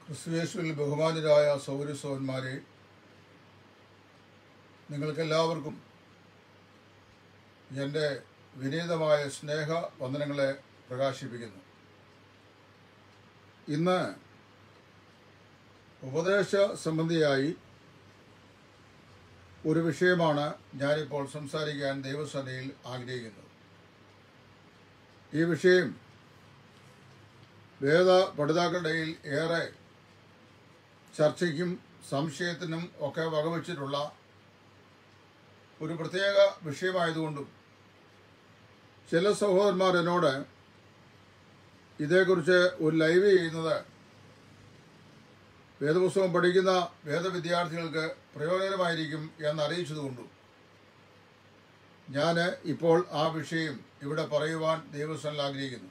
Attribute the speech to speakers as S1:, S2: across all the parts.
S1: ക്രിസ്തുയേശുവിൽ ബഹുമാനരായ സൗരസോന്മാരെ നിങ്ങൾക്കെല്ലാവർക്കും എൻ്റെ വിനീതമായ സ്നേഹ വന്ദനങ്ങളെ പ്രകാശിപ്പിക്കുന്നു ഇന്ന് ഉപദേശ സംബന്ധിയായി ഒരു വിഷയമാണ് ഞാനിപ്പോൾ സംസാരിക്കാൻ ദൈവസഭയിൽ ആഗ്രഹിക്കുന്നത് ഈ വിഷയം വേദ പഠിതാക്കളുടെ ഇടയിൽ ഏറെ ചർച്ചയ്ക്കും സംശയത്തിനും ഒക്കെ വകവച്ചിട്ടുള്ള ഒരു പ്രത്യേക വിഷയമായതുകൊണ്ടും ചില സഹോദരന്മാർ എന്നോട് ഇതേക്കുറിച്ച് ഒരു ലൈവ് ചെയ്യുന്നത് വേദപുസ്തകം പഠിക്കുന്ന വേദവിദ്യാർത്ഥികൾക്ക് പ്രയോജനമായിരിക്കും എന്നറിയിച്ചതുകൊണ്ടും ഞാൻ ഇപ്പോൾ ആ വിഷയം ഇവിടെ പറയുവാൻ ദൈവസ്ഥനിൽ ആഗ്രഹിക്കുന്നു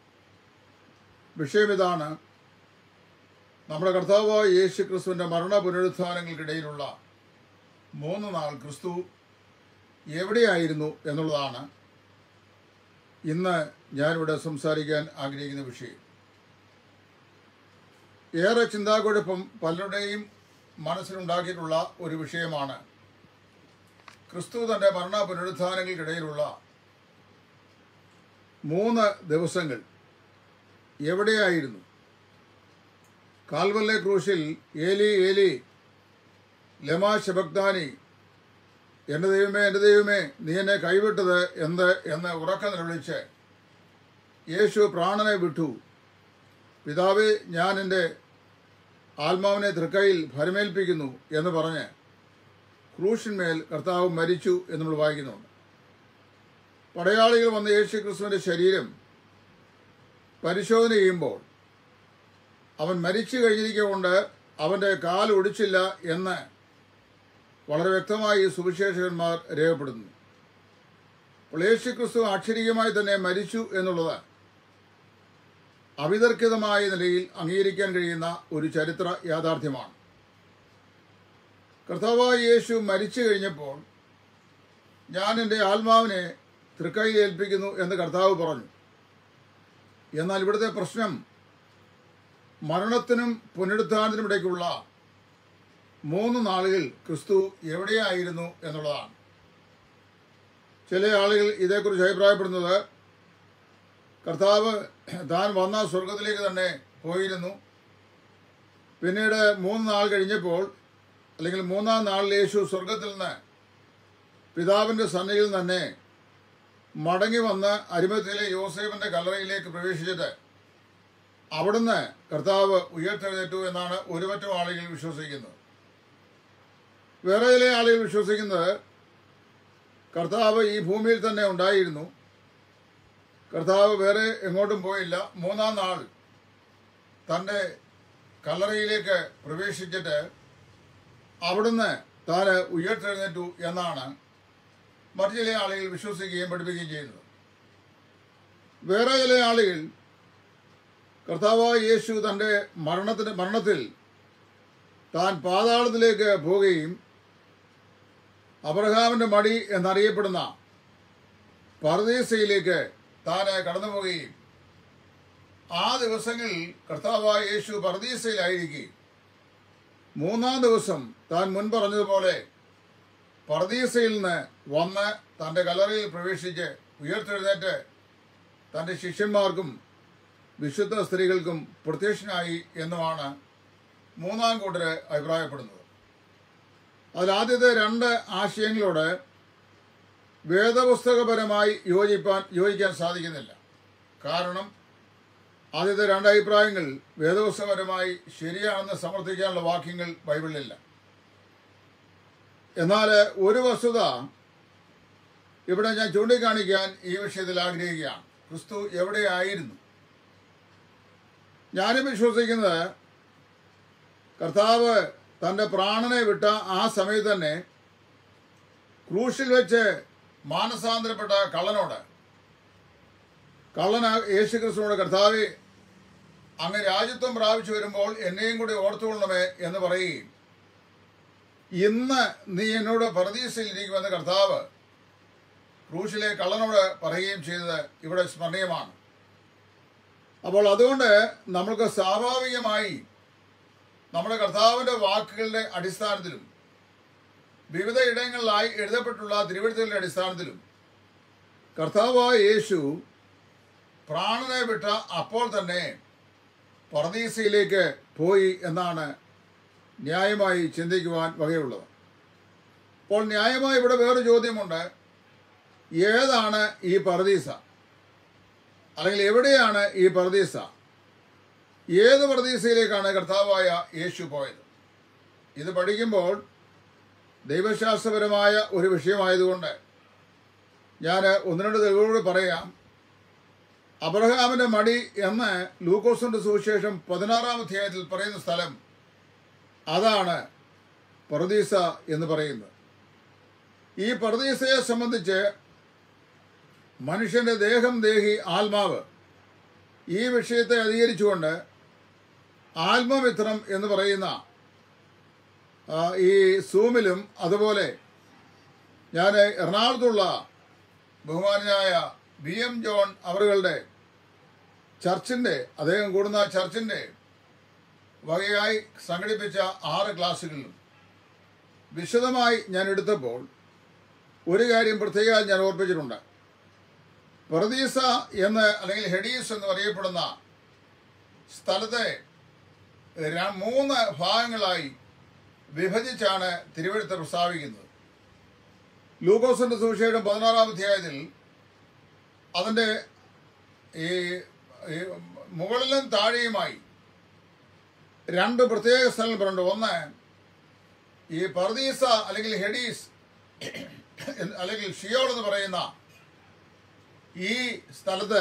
S1: വിഷയം ഇതാണ് നമ്മുടെ കർത്താവായ യേശു ക്രിസ്തുവിൻ്റെ മരണ പുനരുത്ഥാനങ്ങൾക്കിടയിലുള്ള മൂന്ന് നാൾ ക്രിസ്തു എവിടെയായിരുന്നു എന്നുള്ളതാണ് ഇന്ന് ഞാനിവിടെ സംസാരിക്കാൻ ആഗ്രഹിക്കുന്ന വിഷയം ഏറെ ചിന്താക്കുഴപ്പം പലരുടെയും മനസ്സിലുണ്ടാക്കിയിട്ടുള്ള ഒരു വിഷയമാണ് ക്രിസ്തു തൻ്റെ മരണ പുനരുത്ഥാനങ്ങൾക്കിടയിലുള്ള മൂന്ന് ദിവസങ്ങൾ എവിടെയായിരുന്നു കാൽവല്ലെ ക്രൂശിൽ ഏലി ഏലി ലമാ ശബക്താനി എൻ്റെ ദൈവമേ എൻ്റെ ദൈവമേ നീ എന്നെ കൈവിട്ടത് എന്ത് എന്ന് ഉറക്ക നിലവിളിച്ച് യേശു പ്രാണനെ വിട്ടു പിതാവേ ഞാൻ എൻ്റെ ആത്മാവിനെ തൃക്കൈയിൽ ഭരമേൽപ്പിക്കുന്നു എന്ന് പറഞ്ഞ് ക്രൂശിന്മേൽ കർത്താവ് മരിച്ചു എന്ന് നമ്മൾ വായിക്കുന്നുണ്ട് പടയാളികൾ വന്ന യേശു ക്രിസ്തുവിൻ്റെ ശരീരം പരിശോധന ചെയ്യുമ്പോൾ അവൻ മരിച്ചു കഴിഞ്ഞിരിക്കൊണ്ട് അവൻ്റെ കാൽ ഒടിച്ചില്ല എന്ന് വളരെ വ്യക്തമായി സുവിശേഷകന്മാർ രേഖപ്പെടുത്തുന്നു അപ്പോൾ യേശു ക്രിസ്തു അക്ഷരികമായി തന്നെ മരിച്ചു എന്നുള്ളത് അവിതർക്കിതമായ നിലയിൽ അംഗീകരിക്കാൻ കഴിയുന്ന ഒരു ചരിത്ര യാഥാർത്ഥ്യമാണ് കർത്താവായ യേശു മരിച്ചു കഴിഞ്ഞപ്പോൾ ഞാൻ എൻ്റെ ആത്മാവിനെ തൃക്കൈയിൽ ഏൽപ്പിക്കുന്നു എന്ന് കർത്താവ് പറഞ്ഞു എന്നാൽ ഇവിടുത്തെ പ്രശ്നം മരണത്തിനും പുനരുത്ഥാനത്തിനും ഇടയ്ക്കുള്ള മൂന്ന് നാളുകൾ ക്രിസ്തു എവിടെയായിരുന്നു എന്നുള്ളതാണ് ചില ആളുകൾ ഇതേക്കുറിച്ച് അഭിപ്രായപ്പെടുന്നത് കർത്താവ് താൻ വന്ന സ്വർഗത്തിലേക്ക് തന്നെ പോയിരുന്നു പിന്നീട് മൂന്ന് നാൾ കഴിഞ്ഞപ്പോൾ അല്ലെങ്കിൽ മൂന്നാം നാളിൽ യേശു സ്വർഗത്തിൽ നിന്ന് പിതാവിൻ്റെ സന്നയിൽ തന്നെ മടങ്ങി വന്ന് അരിമത്തിലെ യോസേഫിന്റെ കല്ലറയിലേക്ക് പ്രവേശിച്ചിട്ട് അവിടുന്ന് കർത്താവ് ഉയർത്തെഴുന്നേറ്റു എന്നാണ് ഒരുപറ്റം ആളുകൾ വിശ്വസിക്കുന്നത് വേറെ ചില ആളുകൾ വിശ്വസിക്കുന്നത് കർത്താവ് ഈ ഭൂമിയിൽ തന്നെ ഉണ്ടായിരുന്നു കർത്താവ് വേറെ എങ്ങോട്ടും പോയില്ല മൂന്നാം നാൾ തൻ്റെ കല്ലറയിലേക്ക് പ്രവേശിച്ചിട്ട് അവിടുന്ന് താൻ ഉയർത്തെഴുന്നേറ്റു എന്നാണ് മറ്റു ചില ആളുകൾ വിശ്വസിക്കുകയും പഠിപ്പിക്കുകയും ചെയ്യുന്നത് വേറെ ചില ആളുകൾ കർത്താവായ യേശു തൻ്റെ മരണത്തിന് മരണത്തിൽ താൻ പാതാളത്തിലേക്ക് പോവുകയും അബ്രഹാമിൻ്റെ മടി എന്നറിയപ്പെടുന്ന പർദീസയിലേക്ക് താൻ കടന്നു പോവുകയും ആ ദിവസങ്ങളിൽ കർത്താവായ യേശു പർദീസയിലായിരിക്കും മൂന്നാം ദിവസം താൻ മുൻ പറഞ്ഞതുപോലെ പർദീസയിൽ നിന്ന് വന്ന് തൻ്റെ കലറയിൽ പ്രവേശിച്ച് ഉയർത്തെഴുന്നേറ്റ് തൻ്റെ ശിഷ്യന്മാർക്കും വിശുദ്ധ സ്ത്രീകൾക്കും പ്രത്യക്ഷനായി എന്നുമാണ് മൂന്നാം കൂട്ടർ അഭിപ്രായപ്പെടുന്നത് അതിലാദ്യത്തെ രണ്ട് ആശയങ്ങളോട് വേദപുസ്തകപരമായി യോജിപ്പാൻ യോജിക്കാൻ സാധിക്കുന്നില്ല കാരണം ആദ്യത്തെ രണ്ട് അഭിപ്രായങ്ങൾ വേദപുസ്തകപരമായി ശരിയാണെന്ന് സമർത്ഥിക്കാനുള്ള വാക്യങ്ങൾ ബൈബിളിലില്ല എന്നാൽ ഒരു വസ്തുത ഇവിടെ ഞാൻ ചൂണ്ടിക്കാണിക്കാൻ ഈ വിഷയത്തിൽ ആഗ്രഹിക്കുകയാണ് ക്രിസ്തു എവിടെയായിരുന്നു ഞാനും വിശ്വസിക്കുന്നത് കർത്താവ് തൻ്റെ പ്രാണനെ വിട്ട ആ സമയത്ത് തന്നെ ക്രൂശിൽ വെച്ച് മാനസാന്തരപ്പെട്ട കള്ളനോട് കള്ളന് യേശു ക്രിസ്തുവിനോട് കർത്താവെ അങ്ങ് രാജ്യത്വം പ്രാപിച്ചു വരുമ്പോൾ എന്നെയും കൂടി ഓർത്തുകൊള്ളണമേ എന്ന് പറയുകയും ഇന്ന് നീ എന്നോട് പ്രതീക്ഷയിലിരിക്കുമെന്ന് കർത്താവ് ക്രൂശിലെ കള്ളനോട് പറയുകയും ചെയ്തത് ഇവിടെ സ്മരണീയമാണ് അപ്പോൾ അതുകൊണ്ട് നമ്മൾക്ക് സ്വാഭാവികമായി നമ്മുടെ കർത്താവിന്റെ വാക്കുകളുടെ അടിസ്ഥാനത്തിലും വിവിധ ഇടങ്ങളിലായി എഴുതപ്പെട്ടുള്ള തിരുവഴുത്തുകളുടെ അടിസ്ഥാനത്തിലും കർത്താവായ യേശു പ്രാണനെ വിട്ട അപ്പോൾ തന്നെ പർദീസയിലേക്ക് പോയി എന്നാണ് ന്യായമായി ചിന്തിക്കുവാൻ വകയുള്ളത് അപ്പോൾ ന്യായമായി ഇവിടെ വേറൊരു ചോദ്യമുണ്ട് ഏതാണ് ഈ പർദീസ അല്ലെങ്കിൽ എവിടെയാണ് ഈ പർദീസ ഏത് പർദീസയിലേക്കാണ് കർത്താവായ യേശു പോയത് ഇത് പഠിക്കുമ്പോൾ ദൈവശാസ്ത്രപരമായ ഒരു വിഷയമായതുകൊണ്ട് ഞാൻ ഒന്ന് രണ്ട് തെളിവുകളോട് പറയാം അബ്രഹാമിന്റെ മടി എന്ന് ലൂക്കോസിന്റെ സുവിശേഷം പതിനാറാം അധ്യായത്തിൽ പറയുന്ന സ്ഥലം അതാണ് പർദീസ എന്ന് പറയുന്നത് ഈ പർദീസയെ സംബന്ധിച്ച് മനുഷ്യന്റെ ദേഹം ദേഹി ആത്മാവ് ഈ വിഷയത്തെ അധികരിച്ചുകൊണ്ട് ആത്മമിത്രം എന്ന് പറയുന്ന ആ, ഈ സൂമിലും അതുപോലെ ഞാൻ എറണാകുളത്തുള്ള ബഹുമാനായ ബി എം ജോൺ അവറുകളുടെ ചർച്ചിൻ്റെ അദ്ദേഹം കൂടുന്ന ചർച്ചിൻ്റെ വകയായി സംഘടിപ്പിച്ച ആറ് ക്ലാസ്സുകളിലും വിശദമായി ഞാൻ എടുത്തപ്പോൾ ഒരു കാര്യം പ്രത്യേകമായി ഞാൻ ഓർപ്പിച്ചിട്ടുണ്ട് പ്രദീസ എന്ന് അല്ലെങ്കിൽ ഹെഡീസ് എന്ന് പറയപ്പെടുന്ന സ്ഥലത്തെ ര- മൂന്ന് ഭാഗങ്ങളായി വിഭജിച്ചാണ് തിരുവഴുത്ത് പ്രസ്താവിക്കുന്നത് ലൂക്കോസിന്റെ സുവിശേഷം പതിനാറാം അധ്യായത്തിൽ അതിൻ്റെ ഈ ഈ മുകളിലും താഴെയുമായി രണ്ട് പ്രത്യേക സ്ഥലങ്ങൾ പറയുന്നുണ്ട് ഒന്ന് ഈ പർദീസ അല്ലെങ്കിൽ ഹെഡീസ് എന്ന് അല്ലെങ്കിൽ ഷിയോൾ എന്ന് പറയുന്ന ഈ സ്ഥലത്ത്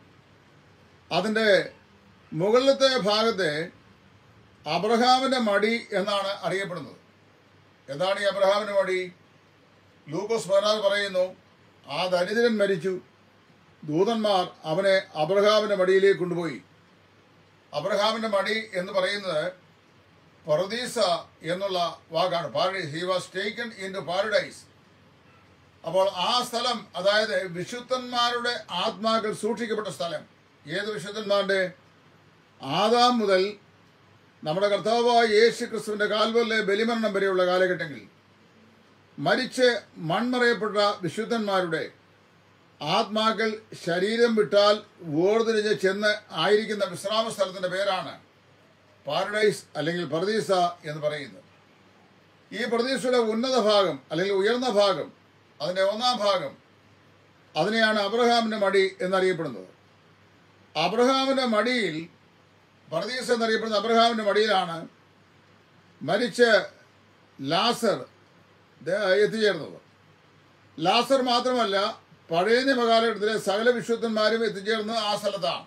S1: അതിൻ്റെ മുകളിലത്തെ ഭാഗത്തെ അബ്രഹാമിന്റെ മടി എന്നാണ് അറിയപ്പെടുന്നത് എന്താണ് ഈ അബ്രഹാമിന്റെ മടി ലൂക്കോസ് പതിനാറ് പറയുന്നു ആ ദരിദ്രൻ മരിച്ചു ദൂതന്മാർ അവനെ അബ്രഹാമിന്റെ മടിയിലേക്ക് കൊണ്ടുപോയി അബ്രഹാമിന്റെ മടി എന്ന് പറയുന്നത് പർദീസ എന്നുള്ള വാക്കാണ് paradise he was taken in to paradise അപ്പോൾ ആ സ്ഥലം അതായത് വിശുദ്ധന്മാരുടെ ആത്മാക്കൾ സൂക്ഷിക്കപ്പെട്ട സ്ഥലം ഏത് വിശുദ്ധന്മാരുടെ ആദാം മുതൽ നമ്മുടെ കർത്താവായ യേശു ക്രിസ്തുവിന്റെ കാൽവല്ലെ ബലിമരണം വരെയുള്ള കാലഘട്ടങ്ങളിൽ മരിച്ച് മൺമറയപ്പെട്ട വിശുദ്ധന്മാരുടെ ആത്മാക്കൾ ശരീരം വിട്ടാൽ വേർതിരിഞ്ഞ് ചെന്ന് ആയിരിക്കുന്ന വിശ്രാമ സ്ഥലത്തിന്റെ പേരാണ് പാരഡൈസ് അല്ലെങ്കിൽ പ്രതീസ എന്ന് പറയുന്നത് ഈ പ്രതീക്ഷയുടെ ഉന്നത ഭാഗം അല്ലെങ്കിൽ ഉയർന്ന ഭാഗം അതിൻ്റെ ഒന്നാം ഭാഗം അതിനെയാണ് അബ്രഹാമിന്റെ മടി എന്നറിയപ്പെടുന്നത് അബ്രഹാമിന്റെ മടിയിൽ പർദീസ് എന്നറിയപ്പെടുന്ന അബ്രഹാമിന്റെ മടിയിലാണ് മരിച്ച് ലാസർ ദേ- എത്തിച്ചേർന്നത് ലാസർ മാത്രമല്ല പഴയ നിയമകാലഘട്ടത്തിലെ സകല വിശുദ്ധന്മാരും എത്തിച്ചേർന്നത് ആ സ്ഥലത്താണ്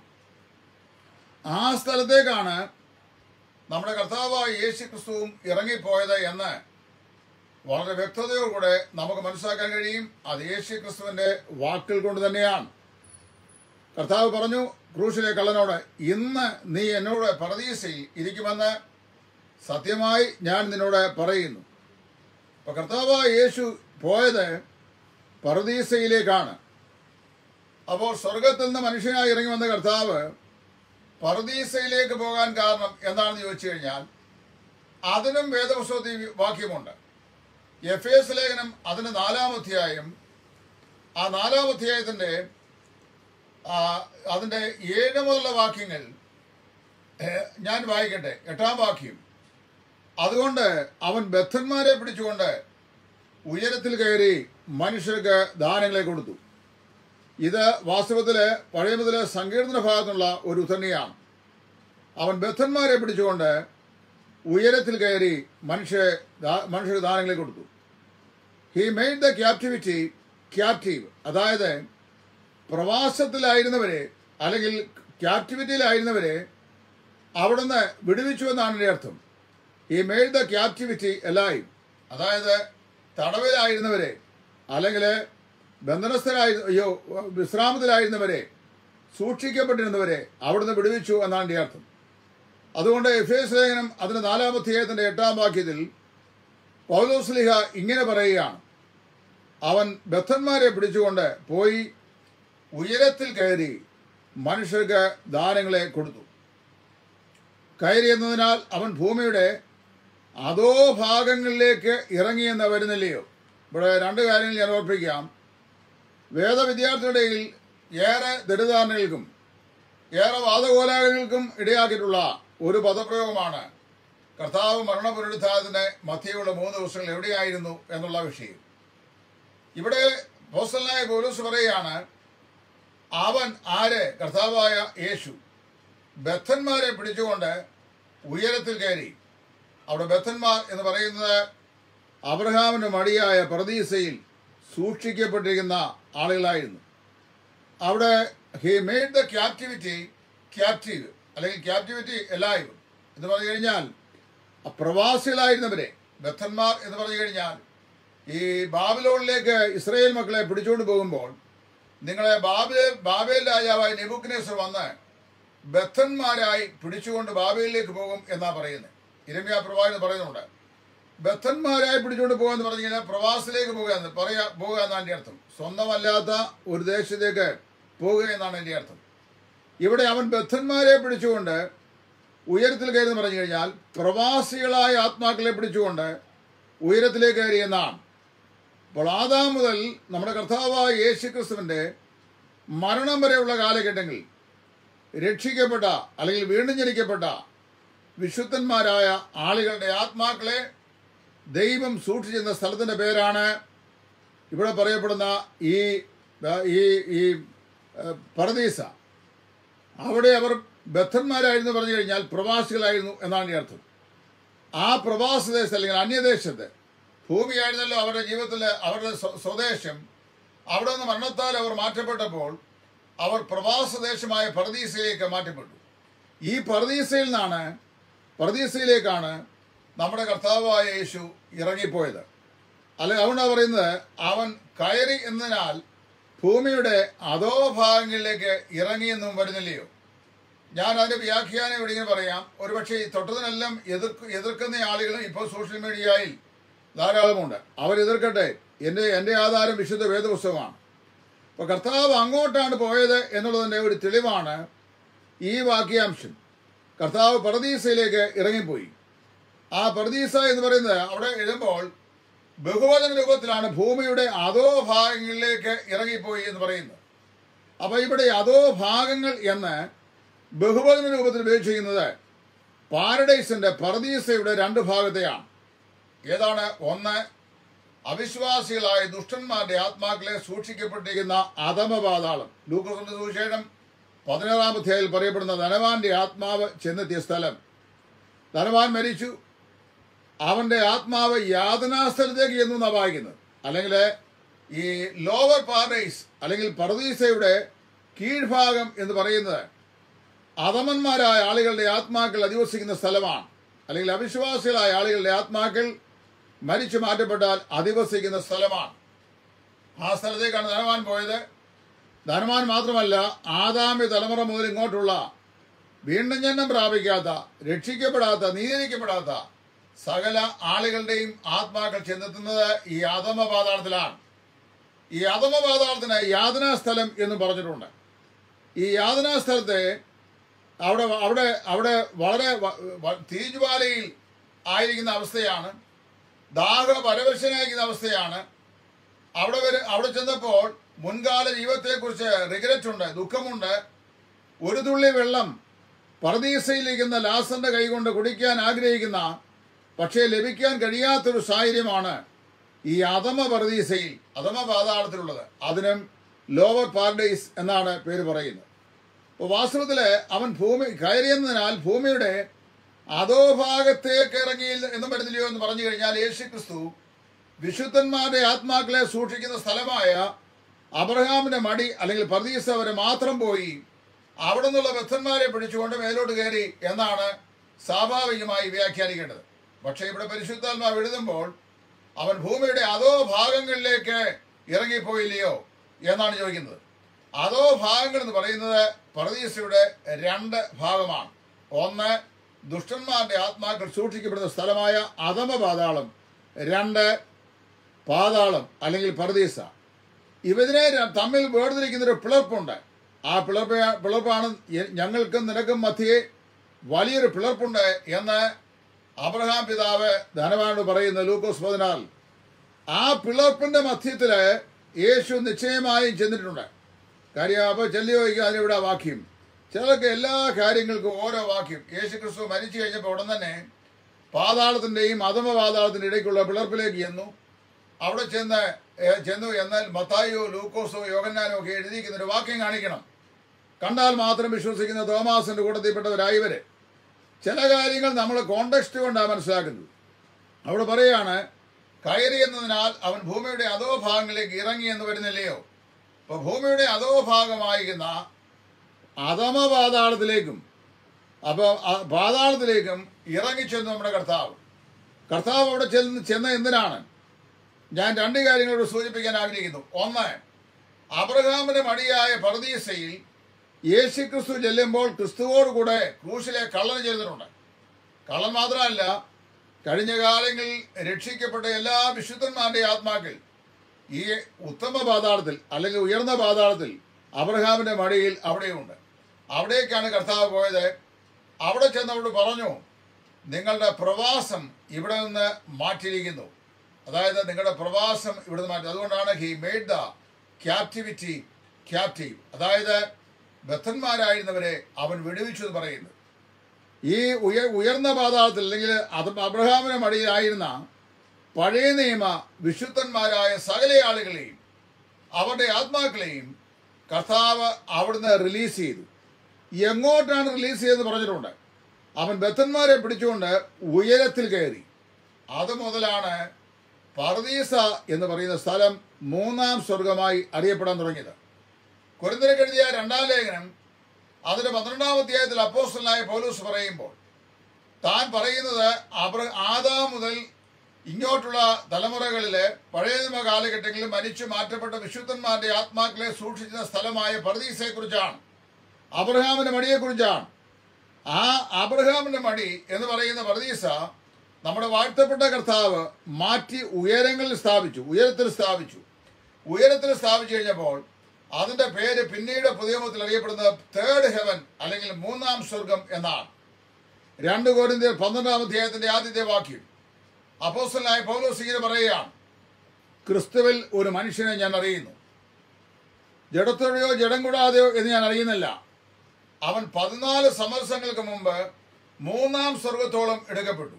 S1: ആ സ്ഥലത്തേക്കാണ് നമ്മുടെ കർത്താവായ യേശു ക്രിസ്തുവും ഇറങ്ങിപ്പോയത് എന്ന് വളരെ വ്യക്തതയോടുകൂടെ നമുക്ക് മനസ്സിലാക്കാൻ കഴിയും അത് യേശു ക്രിസ്തുവിന്റെ വാക്കുകൾ കൊണ്ട് തന്നെയാണ് കർത്താവ് പറഞ്ഞു ക്രൂശിലെ കള്ളനോട് ഇന്ന് നീ എന്നോട് പറദീസയിൽ ഇരിക്കുമെന്ന് സത്യമായി ഞാൻ നിന്നോട് പറയുന്നു അപ്പൊ കർത്താവായ യേശു പോയത് പറദീസയിലേക്കാണ് അപ്പോൾ സ്വർഗത്തിൽ നിന്ന് മനുഷ്യനായി ഇറങ്ങി വന്ന കർത്താവ് പറദീസയിലേക്ക് പോകാൻ കാരണം എന്താണെന്ന് ചോദിച്ചു കഴിഞ്ഞാൽ അതിനും വേദപുസ്തകത്തിൽ വാക്യമുണ്ട് എഫ് എസ് ലേഖനം അതിന് നാലാം അധ്യായം ആ നാലാം അധ്യായത്തിന്റെ ആ, അതിന്റെ ഏഴ് മുതലുള്ള വാക്യങ്ങൾ ഏഹ്, ഞാൻ വായിക്കട്ടെ എട്ടാം വാക്യം അതുകൊണ്ട് അവൻ ബദ്ധന്മാരെ പിടിച്ചുകൊണ്ട് ഉയരത്തിൽ കയറി മനുഷ്യർക്ക് ദാനങ്ങളെ കൊടുത്തു ഇത് വാസ്തവത്തില് പഴയ മുതല് സങ്കീർത്തന ഭാഗത്തുള്ള ഒരു ഉദ്ധരണിയാണ് അവൻ ബദ്ധന്മാരെ പിടിച്ചുകൊണ്ട് ഉയരത്തിൽ കയറി മനുഷ്യ ദാ- മനുഷ്യർക്ക് ദാനങ്ങളെ കൊടുത്തു he made the captivity captive അതായത് പ്രവാസത്തിലായിരുന്നവരെ അല്ലെങ്കിൽ ക്യാപ്റ്റിവിറ്റിയിലായിരുന്നവരെ അവിടുന്ന് വിടുവിച്ചു എന്നാണ് എൻ്റെ അർത്ഥം ഈ മെയ്ഡ് ദ ക്യാപ്റ്റിവിറ്റി എല്ലായും അതായത് തടവിലായിരുന്നവരെ അല്ലെങ്കിൽ ബന്ധനസ്ഥരായി അയ്യോ വിശ്രാമത്തിലായിരുന്നവരെ സൂക്ഷിക്കപ്പെട്ടിരുന്നവരെ അവിടുന്ന് വിടുവിച്ചു എന്നാണ് എൻ്റെ അർത്ഥം അതുകൊണ്ട് എഫ് എസ് ലേഖനം അതിന് നാലാം അധ്യായത്തിന്റെ എട്ടാം വാക്യത്തിൽ പൗലോസ്ലിഹ ഇങ്ങനെ പറയുകയാണ് അവൻ ബദ്ധന്മാരെ പിടിച്ചുകൊണ്ട് പോയി ഉയരത്തിൽ കയറി മനുഷ്യർക്ക് ദാനങ്ങളെ കൊടുത്തു കയറിയെന്നതിനാൽ അവൻ ഭൂമിയുടെ അതോ ഭാഗങ്ങളിലേക്ക് ഇറങ്ങിയെന്ന് വരുന്നില്ലയോ ഇവിടെ രണ്ട് കാര്യങ്ങൾ ഞാൻ ഓർപ്പിക്കാം വേദവിദ്യാർത്ഥിയുടെ ഇടയിൽ ഏറെ ദരിദ്ധാരണകൾക്കും ഏറെ വാദകോലാഹലങ്ങൾക്കും ഇടയാക്കിയിട്ടുള്ള ഒരു പദപ്രയോഗമാണ് കർത്താവ് മരണപുനരുദ്ധാരത്തിന്റെ മധ്യയുള്ള മൂന്ന് ദിവസങ്ങൾ എവിടെയായിരുന്നു എന്നുള്ള വിഷയം ഇവിടെ പോസ്റ്റലായ പോലീസ് പറയുകയാണ് അവൻ ആര് കർത്താവായ യേശു ബദ്ധന്മാരെ പിടിച്ചുകൊണ്ട് ഉയരത്തിൽ കയറി അവിടെ ബദ്ധന്മാർ എന്ന് പറയുന്നത് അബ്രഹാമിന്റെ മടിയായ പ്രതീസയിൽ സൂക്ഷിക്കപ്പെട്ടിരിക്കുന്ന ആളുകളായിരുന്നു അവിടെ he made the captivity captive അല്ലെങ്കിൽ ക്യാപ്റ്റിവിറ്റി എല്ലായും എന്ന് പറഞ്ഞു കഴിഞ്ഞാൽ ആ പ്രവാസികളായിരുന്നവരെ ബദ്ധന്മാർ എന്ന് പറഞ്ഞു കഴിഞ്ഞാൽ ഈ ബാബിലോണിലേക്ക് ഇസ്രയേൽ മക്കളെ പിടിച്ചുകൊണ്ട് പോകുമ്പോൾ നിങ്ങളെ ബാബേ ബാബേൽ രാജാവായ നെബുക്കനേസർ വന്ന് ബദ്ധന്മാരായി പിടിച്ചുകൊണ്ട് ബാബേലിലേക്ക് പോകും എന്നാ പറയുന്നത് ഇരമ്യ പ്രവാചകൻ പറയുന്നുണ്ട് ബദ്ധന്മാരായി പിടിച്ചുകൊണ്ട് പോകുക എന്ന് പറഞ്ഞു കഴിഞ്ഞാൽ പ്രവാസത്തിലേക്ക് പോകുക എന്ന് പറയാ പോകുക എന്നാണ് എൻ്റെ അർത്ഥം സ്വന്തമല്ലാത്ത ഒരു ദേശത്തേക്ക് പോകുക എന്നാണ് എൻ്റെ അർത്ഥം ഇവിടെ അവൻ ബദ്ധന്മാരെ പിടിച്ചുകൊണ്ട് ഉയരത്തിൽ കയറി എന്ന് പറഞ്ഞു കഴിഞ്ഞാൽ പ്രവാസികളായ ആത്മാക്കളെ പിടിച്ചുകൊണ്ട് ഉയരത്തിലേക്ക് കയറി എന്നാണ് അപ്പോൾ ആദാം മുതൽ നമ്മുടെ കർത്താവായ യേശു ക്രിസ്തുവിൻ്റെ മരണം വരെയുള്ള കാലഘട്ടങ്ങളിൽ രക്ഷിക്കപ്പെട്ട അല്ലെങ്കിൽ വീണ്ടും ജനിക്കപ്പെട്ട വിശുദ്ധന്മാരായ ആളുകളുടെ ആത്മാക്കളെ ദൈവം സൂക്ഷിച്ചിരുന്ന സ്ഥലത്തിൻ്റെ പേരാണ് ഇവിടെ പറയപ്പെടുന്ന ഈ ഈ ഈ ഏഹ്, പരദീസ അവിടെ അവർ ബദ്ധന്മാരായിരുന്നു പറഞ്ഞു കഴിഞ്ഞാൽ പ്രവാസികളായിരുന്നു എന്നാണ് ഈ അർത്ഥം ആ പ്രവാസദേശത്ത് അല്ലെങ്കിൽ അന്യദേശത്ത് ഭൂമിയായിരുന്നല്ലോ അവരുടെ ജീവിതത്തിൽ അവരുടെ സ്വ- സ്വദേശം അവിടെ നിന്ന് മരണത്താൽ അവർ മാറ്റപ്പെട്ടപ്പോൾ അവർ പ്രവാസദേശമായ പർദീസയിലേക്ക് മാറ്റപ്പെട്ടു ഈ പർദീസയിൽ നിന്നാണ് പർദീസയിലേക്കാണ് നമ്മുടെ കർത്താവായ യേശു ഇറങ്ങിപ്പോയത് അല്ലെങ്കിൽ അതുകൊണ്ടാണ് പറയുന്നത് അവൻ കയറി എന്നതിനാൽ ഭൂമിയുടെ അതോ ഭാഗങ്ങളിലേക്ക് ഇറങ്ങിയെന്നും വരുന്നില്ലയോ ഞാൻ അതിന്റെ വ്യാഖ്യാനം ഇവിടെ ഇങ്ങനെ പറയാം ഒരുപക്ഷെ ഈ തൊട്ടതിനെല്ലാം എതിർക്ക് എതിർക്കുന്ന ആളുകളും ഇപ്പോൾ സോഷ്യൽ മീഡിയയിൽ ധാരാളമുണ്ട് അവർ എതിർക്കട്ടെ എൻ്റെ എൻ്റെ ആധാരം വിശുദ്ധ വേദപുസ്തകമാണ് അപ്പോൾ കർത്താവ് അങ്ങോട്ടാണ് പോയത് എന്നുള്ളതിൻ്റെ ഒരു തെളിവാണ് ഈ വാക്യാംശം കർത്താവ് പർദീസയിലേക്ക് ഇറങ്ങിപ്പോയി ആ പർദീസ എന്ന് പറയുന്നത് അവിടെ എഴുതുമ്പോൾ ബഹുവചന രൂപത്തിലാണ് ഭൂമിയുടെ അതോ ഭാഗങ്ങളിലേക്ക് ഇറങ്ങിപ്പോയി എന്ന് പറയുന്നത് അപ്പോൾ ഇവിടെ അതോ ഭാഗങ്ങൾ എന്ന് ബഹുവചന രൂപത്തിൽ ഉപയോഗിച്ചിരിക്കുന്നത് പാരഡൈസിന്റെ പർദീസയുടെ രണ്ട് ഭാഗത്തെയാണ് ഏതാണ് ഒന്ന് അവിശ്വാസികളായ ദുഷ്ടന്മാരുടെ ആത്മാക്കളെ സൂക്ഷിക്കപ്പെട്ടിരിക്കുന്ന അധമപാതാളം ലൂക്കോസിന്റെ സുവിശേഷം പതിനാറാം അധ്യായത്തിൽ പറയപ്പെടുന്ന ധനവാന്റെ ആത്മാവ് ചെന്നെത്തിയ സ്ഥലം ധനവാൻ മരിച്ചു അവന്റെ ആത്മാവ് യാതനാസ്ഥലത്തേക്ക് ചെന്നു എന്നാണ് വായിക്കുന്നത് അല്ലെങ്കിൽ ഈ ലോവർ പാരഡൈസ് അല്ലെങ്കിൽ പർദീസയുടെ കീഴ്ഭാഗം എന്ന് പറയുന്നത് അധമന്മാരായ ആളുകളുടെ ആത്മാക്കൾ അധിവസിക്കുന്ന സ്ഥലമാണ് അല്ലെങ്കിൽ അവിശ്വാസികളായ ആളുകളുടെ ആത്മാക്കൾ മരിച്ചു മാറ്റപ്പെട്ടാൽ അധിവസിക്കുന്ന സ്ഥലമാണ് ആ സ്ഥലത്തേക്കാണ് ധനവാൻ പോയത് ധനവാൻ മാത്രമല്ല ആദാമി തലമുറ മുതൽ ഇങ്ങോട്ടുള്ള വീണ്ടും ജന്മം പ്രാപിക്കാത്ത രക്ഷിക്കപ്പെടാത്ത നീതിരിക്കപ്പെടാത്ത സകല ആളുകളുടെയും ആത്മാക്കൾ ചെന്നെത്തുന്നത് ഈ അധമ പാതാളത്തിലാണ് ഈ അധമ പാതാളത്തിന് യാതനാ സ്ഥലം എന്ന് പറഞ്ഞിട്ടുണ്ട് ഈ യാതനാ സ്ഥലത്തെ അവിടെ അവിടെ അവിടെ വളരെ വ- വ- തീജ്വാലയിൽ ആയിരിക്കുന്ന അവസ്ഥയാണ് ദാഹ പരവശനായിരിക്കുന്ന അവസ്ഥയാണ് അവിടെ വരെ അവിടെ ചെന്നപ്പോൾ മുൻകാല ജീവിതത്തെക്കുറിച്ച് റിഗ്രറ്റ് ഉണ്ട് ദുഃഖമുണ്ട് ഒരു തുള്ളി വെള്ളം പറദീസയിലിരിക്കുന്ന ലാസന്റെ കൈകൊണ്ട് കുടിക്കാൻ ആഗ്രഹിക്കുന്ന പക്ഷേ ലഭിക്കാൻ കഴിയാത്തൊരു സാഹചര്യമാണ് ഈ അധമ പർദീസയിൽ അധമ പാതാളത്തിലുള്ളത് അതിനും ലോവർ പാരഡൈസ് എന്നാണ് പേര് പറയുന്നത് അപ്പോൾ വാസ്തവത്തില് അവൻ ഭൂമി കയറിയെന്നതിനാൽ ഭൂമിയുടെ അധോഭാഗത്തേക്ക് ഇറങ്ങിയില്ല എന്നും വരുന്നില്ലയോ എന്ന് പറഞ്ഞു കഴിഞ്ഞാൽ യേശു ക്രിസ്തു വിശുദ്ധന്മാരുടെ ആത്മാക്കളെ സൂക്ഷിക്കുന്ന സ്ഥലമായ അബ്രഹാമിന്റെ മടി അല്ലെങ്കിൽ പർദീസ വരെ മാത്രം പോയി അവിടെ നിന്നുള്ള ബദ്ധന്മാരെ പിടിച്ചുകൊണ്ട് മേലോട്ട് കയറി എന്നാണ് സ്വാഭാവികമായി വ്യാഖ്യാനിക്കേണ്ടത് പക്ഷേ ഇവിടെ പരിശുദ്ധാത്മാവ് എഴുതുമ്പോൾ അവൻ ഭൂമിയുടെ അതോ ഭാഗങ്ങളിലേക്ക് ഇറങ്ങിപ്പോയില്ലയോ എന്നാണ് ചോദിക്കുന്നത് അതോ ഭാഗങ്ങൾ എന്ന് പറയുന്നത് പർദീസയുടെ രണ്ട് ഭാഗമാണ് ഒന്ന് ദുഷ്ടന്മാരുടെ ആത്മാക്കൾ സൂക്ഷിക്കപ്പെടുന്ന സ്ഥലമായ അധമ പാതാളം രണ്ട് പാതാളം അല്ലെങ്കിൽ പർദീസ ഇവതിനെ ര- തമ്മിൽ വേർതിരിക്കുന്ന ഒരു പിളർപ്പുണ്ട് ആ പിളർപ്പ് പിളർപ്പാണ് എ- ഞങ്ങൾക്കും നിനക്കും മധ്യേ വലിയൊരു പിളർപ്പുണ്ട് എന്ന് അബ്രഹാം പിതാവ് ധനവാനോട് പറയുന്ന ലൂക്കോസ് പതിനാല് ആ പിളർപ്പിന്റെ മധ്യത്തില് യേശു നിശ്ചയമായും ചെന്നിട്ടുണ്ട് കാര്യം അപ്പോൾ ചെല്ലി ചോദിക്കുക അതിനിവിടെ വാക്യം ചിലർക്ക് എല്ലാ കാര്യങ്ങൾക്കും ഓരോ വാക്യം യേശു ക്രിസ്തു മരിച്ചു കഴിഞ്ഞപ്പോൾ ഉടൻ തന്നെ പാതാളത്തിൻ്റെയും അധമ പാതാളത്തിൻ്റെ ഇടയ്ക്കുള്ള പിളർപ്പിലേക്ക് ചെന്നു അവിടെ ചെന്ന് ഏ, ചെന്നു എന്നാൽ മത്തായിയോ ലൂക്കോസോ യോഗന്നാനോ ഒക്കെ എഴുതിയിരിക്കുന്ന ഒരു വാക്യം കാണിക്കണം കണ്ടാൽ മാത്രം വിശ്വസിക്കുന്ന തോമാസിന്റെ കൂട്ടത്തിൽപ്പെട്ടവരായവര് ചില കാര്യങ്ങൾ നമ്മൾ കോണ്ടെക്സ്റ്റ് കൊണ്ടാണ് മനസ്സിലാക്കുന്നത് അവിടെ പറയാണ് കയറി എന്നതിനാൽ അവൻ ഭൂമിയുടെ അധോ ഭാഗങ്ങളിലേക്ക് ഇറങ്ങി എന്ന് വരുന്നില്ലയോ അപ്പൊ ഭൂമിയുടെ അധോ ഭാഗമായിരിക്കുന്ന അധമ പാതാളത്തിലേക്കും അപ്പോൾ പാതാളത്തിലേക്കും ഇറങ്ങിച്ചെന്നു നമ്മുടെ കർത്താവ് കർത്താവ് അവിടെ ചെന്ന് ചെന്ന എന്തിനാണ് ഞാൻ രണ്ട് കാര്യങ്ങളോട് സൂചിപ്പിക്കാൻ ആഗ്രഹിക്കുന്നു ഒന്ന് അബ്രഹാമിന്റെ മടിയായ പർദീസയിൽ യേശു ക്രിസ്തു ചെല്ലുമ്പോൾ ക്രിസ്തുവോടുകൂടെ ക്രൂശിലെ കള്ളൻ ചെയ്തിട്ടുണ്ട് കള്ളൻ മാത്രമല്ല കഴിഞ്ഞ കാലങ്ങളിൽ രക്ഷിക്കപ്പെട്ട എല്ലാ വിശുദ്ധന്മാരുടെ ആത്മാക്കൾ ഈ ഉത്തമ പാതാളത്തിൽ അല്ലെങ്കിൽ ഉയർന്ന പാതാളത്തിൽ അബ്രഹാമിന്റെ മടിയിൽ അവിടെയുണ്ട് അവിടേക്കാണ് കർത്താവ് പോയത് അവിടെ ചെന്നവരോട് പറഞ്ഞു നിങ്ങളുടെ പ്രവാസം ഇവിടെ നിന്ന് മാറ്റിയിരിക്കുന്നു അതായത് നിങ്ങളുടെ പ്രവാസം ഇവിടെ നിന്ന് മാറ്റി അതുകൊണ്ടാണ് he made the captivity captive അതായത് ബദ്ധന്മാരായിരുന്നവരെ അവൻ വിടുവിച്ചു എന്ന് പറയുന്നത് ഈ ഉയ ഉയർന്ന പാതാളത്തിൽ അല്ലെങ്കിൽ അത് അബ്രഹാമിന്റെ മടിയിലായിരുന്ന പഴയ നിയമ വിശുദ്ധന്മാരായ സകല ആളുകളെയും അവരുടെ ആത്മാക്കളെയും കർത്താവ് അവിടുന്ന് റിലീസ് ചെയ്തു എങ്ങോട്ടാണ് റിലീസ് ചെയ്തെന്ന് പറഞ്ഞിട്ടുണ്ട് അവൻ ബത്തന്മാരെ പിടിച്ചുകൊണ്ട് ഉയരത്തിൽ കയറി അത് മുതലാണ് പർദീസ എന്ന് പറയുന്ന സ്ഥലം മൂന്നാം സ്വർഗമായി അറിയപ്പെടാൻ തുടങ്ങിയത് കുരുന്തരക്കെഴുതിയ രണ്ടാം ലേഖനം അതിന്റെ പന്ത്രണ്ടാം അധ്യായത്തിൽ അപ്പോസ്റ്റലായ പൗലൂസ് പറയുമ്പോൾ താൻ പറയുന്നത് അബ്ര ആദാം മുതൽ ഇങ്ങോട്ടുള്ള തലമുറകളിലെ പഴയ നിയമ കാലഘട്ടങ്ങളിൽ മരിച്ചു മാറ്റപ്പെട്ട വിശുദ്ധന്മാരുടെ ആത്മാക്കളെ സൂക്ഷിക്കുന്ന സ്ഥലമായ പർദീസയെക്കുറിച്ചാണ് അബ്രഹാമിന്റെ മടിയെക്കുറിച്ചാണ് ആ അബ്രഹാമിന്റെ മടി എന്ന് പറയുന്ന പർദീസ നമ്മുടെ വാഴ്ത്തപ്പെട്ട കർത്താവ് മാറ്റി ഉയരങ്ങളിൽ സ്ഥാപിച്ചു ഉയരത്തിൽ സ്ഥാപിച്ചു ഉയരത്തിൽ സ്ഥാപിച്ചു കഴിഞ്ഞപ്പോൾ അതിന്റെ പേര് പിന്നീട് പുതിയമത്തിൽ അറിയപ്പെടുന്നത് തേർഡ് ഹെവൻ അല്ലെങ്കിൽ മൂന്നാം സ്വർഗം എന്നാണ് രണ്ട് കോരിന്ത്യർ പന്ത്രണ്ടാം അധ്യായത്തിന്റെ ആദ്യത്തെ വാക്യം അപ്പോസ്റ്റലായ പൗലോസ് ഇങ്ങനെ പറയുകയാണ് ക്രിസ്തുവിൽ ഒരു മനുഷ്യനെ ഞാൻ അറിയുന്നു ജഡത്തോടെയോ ജഡം കൂടാതെയോ എന്ന് ഞാൻ അറിയുന്നില്ല അവൻ പതിനാല് സമരസങ്ങൾക്ക് മുമ്പ് മൂന്നാം സ്വർഗത്തോളം എടുക്കപ്പെട്ടു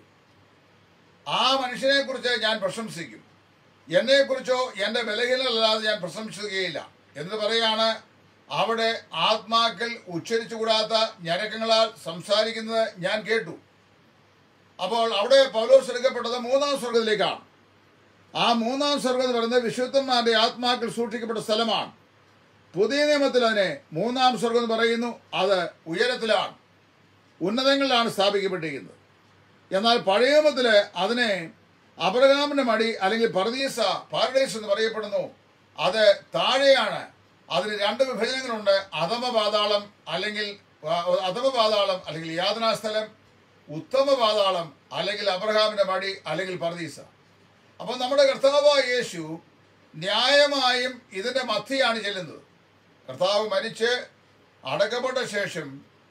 S1: ആ മനുഷ്യനെ കുറിച്ച് ഞാൻ പ്രശംസിക്കും എന്നെക്കുറിച്ചോ എൻ്റെ ബലഹീനല്ലാതെ ഞാൻ പ്രശംസിക്കുകയില്ല എന്ന് പറയാണ് അവിടെ ആത്മാക്കൾ ഉച്ചരിച്ചുകൂടാത്ത ഞരക്കങ്ങളാൽ സംസാരിക്കുന്നത് ഞാൻ കേട്ടു അപ്പോൾ അവിടെ പൗലോസ് എടുക്കപ്പെട്ടത് മൂന്നാം സ്വർഗത്തിലേക്കാണ് ആ മൂന്നാം സ്വർഗം എന്ന് പറയുന്നത് വിശുദ്ധന്മാരുടെ ആത്മാക്കൾ സൂക്ഷിക്കപ്പെട്ട സ്ഥലമാണ് പുതിയ നിയമത്തിൽ അതിനെ മൂന്നാം സ്വർഗം എന്ന് പറയുന്നു അത് ഉയരത്തിലാണ് ഉന്നതങ്ങളിലാണ് സ്ഥാപിക്കപ്പെട്ടിരിക്കുന്നത് എന്നാൽ പഴയ നിയമത്തില് അതിനെ അബ്രഹാമിന്റെ മടി അല്ലെങ്കിൽ പർദീസ പാരഡൈസ് എന്ന് പറയപ്പെടുന്നു അത് താഴെയാണ് അതിന് രണ്ട് വിഭജനങ്ങളുണ്ട് അധമ പാതാളം അല്ലെങ്കിൽ ആ, അധമ പാതാളം അല്ലെങ്കിൽ യാതനാസ്ഥലം ഉത്തമ പാതാളം അല്ലെങ്കിൽ അബ്രഹാമിന്റെ മടി അല്ലെങ്കിൽ പർദീസ അപ്പോൾ നമ്മുടെ കർത്താവായ യേശു ന്യായമായും ഇതിന്റെ മധ്യയാണ് ചെല്ലുന്നത് കർത്താവ് മരിച്ച് അടക്കപ്പെട്ട ശേഷം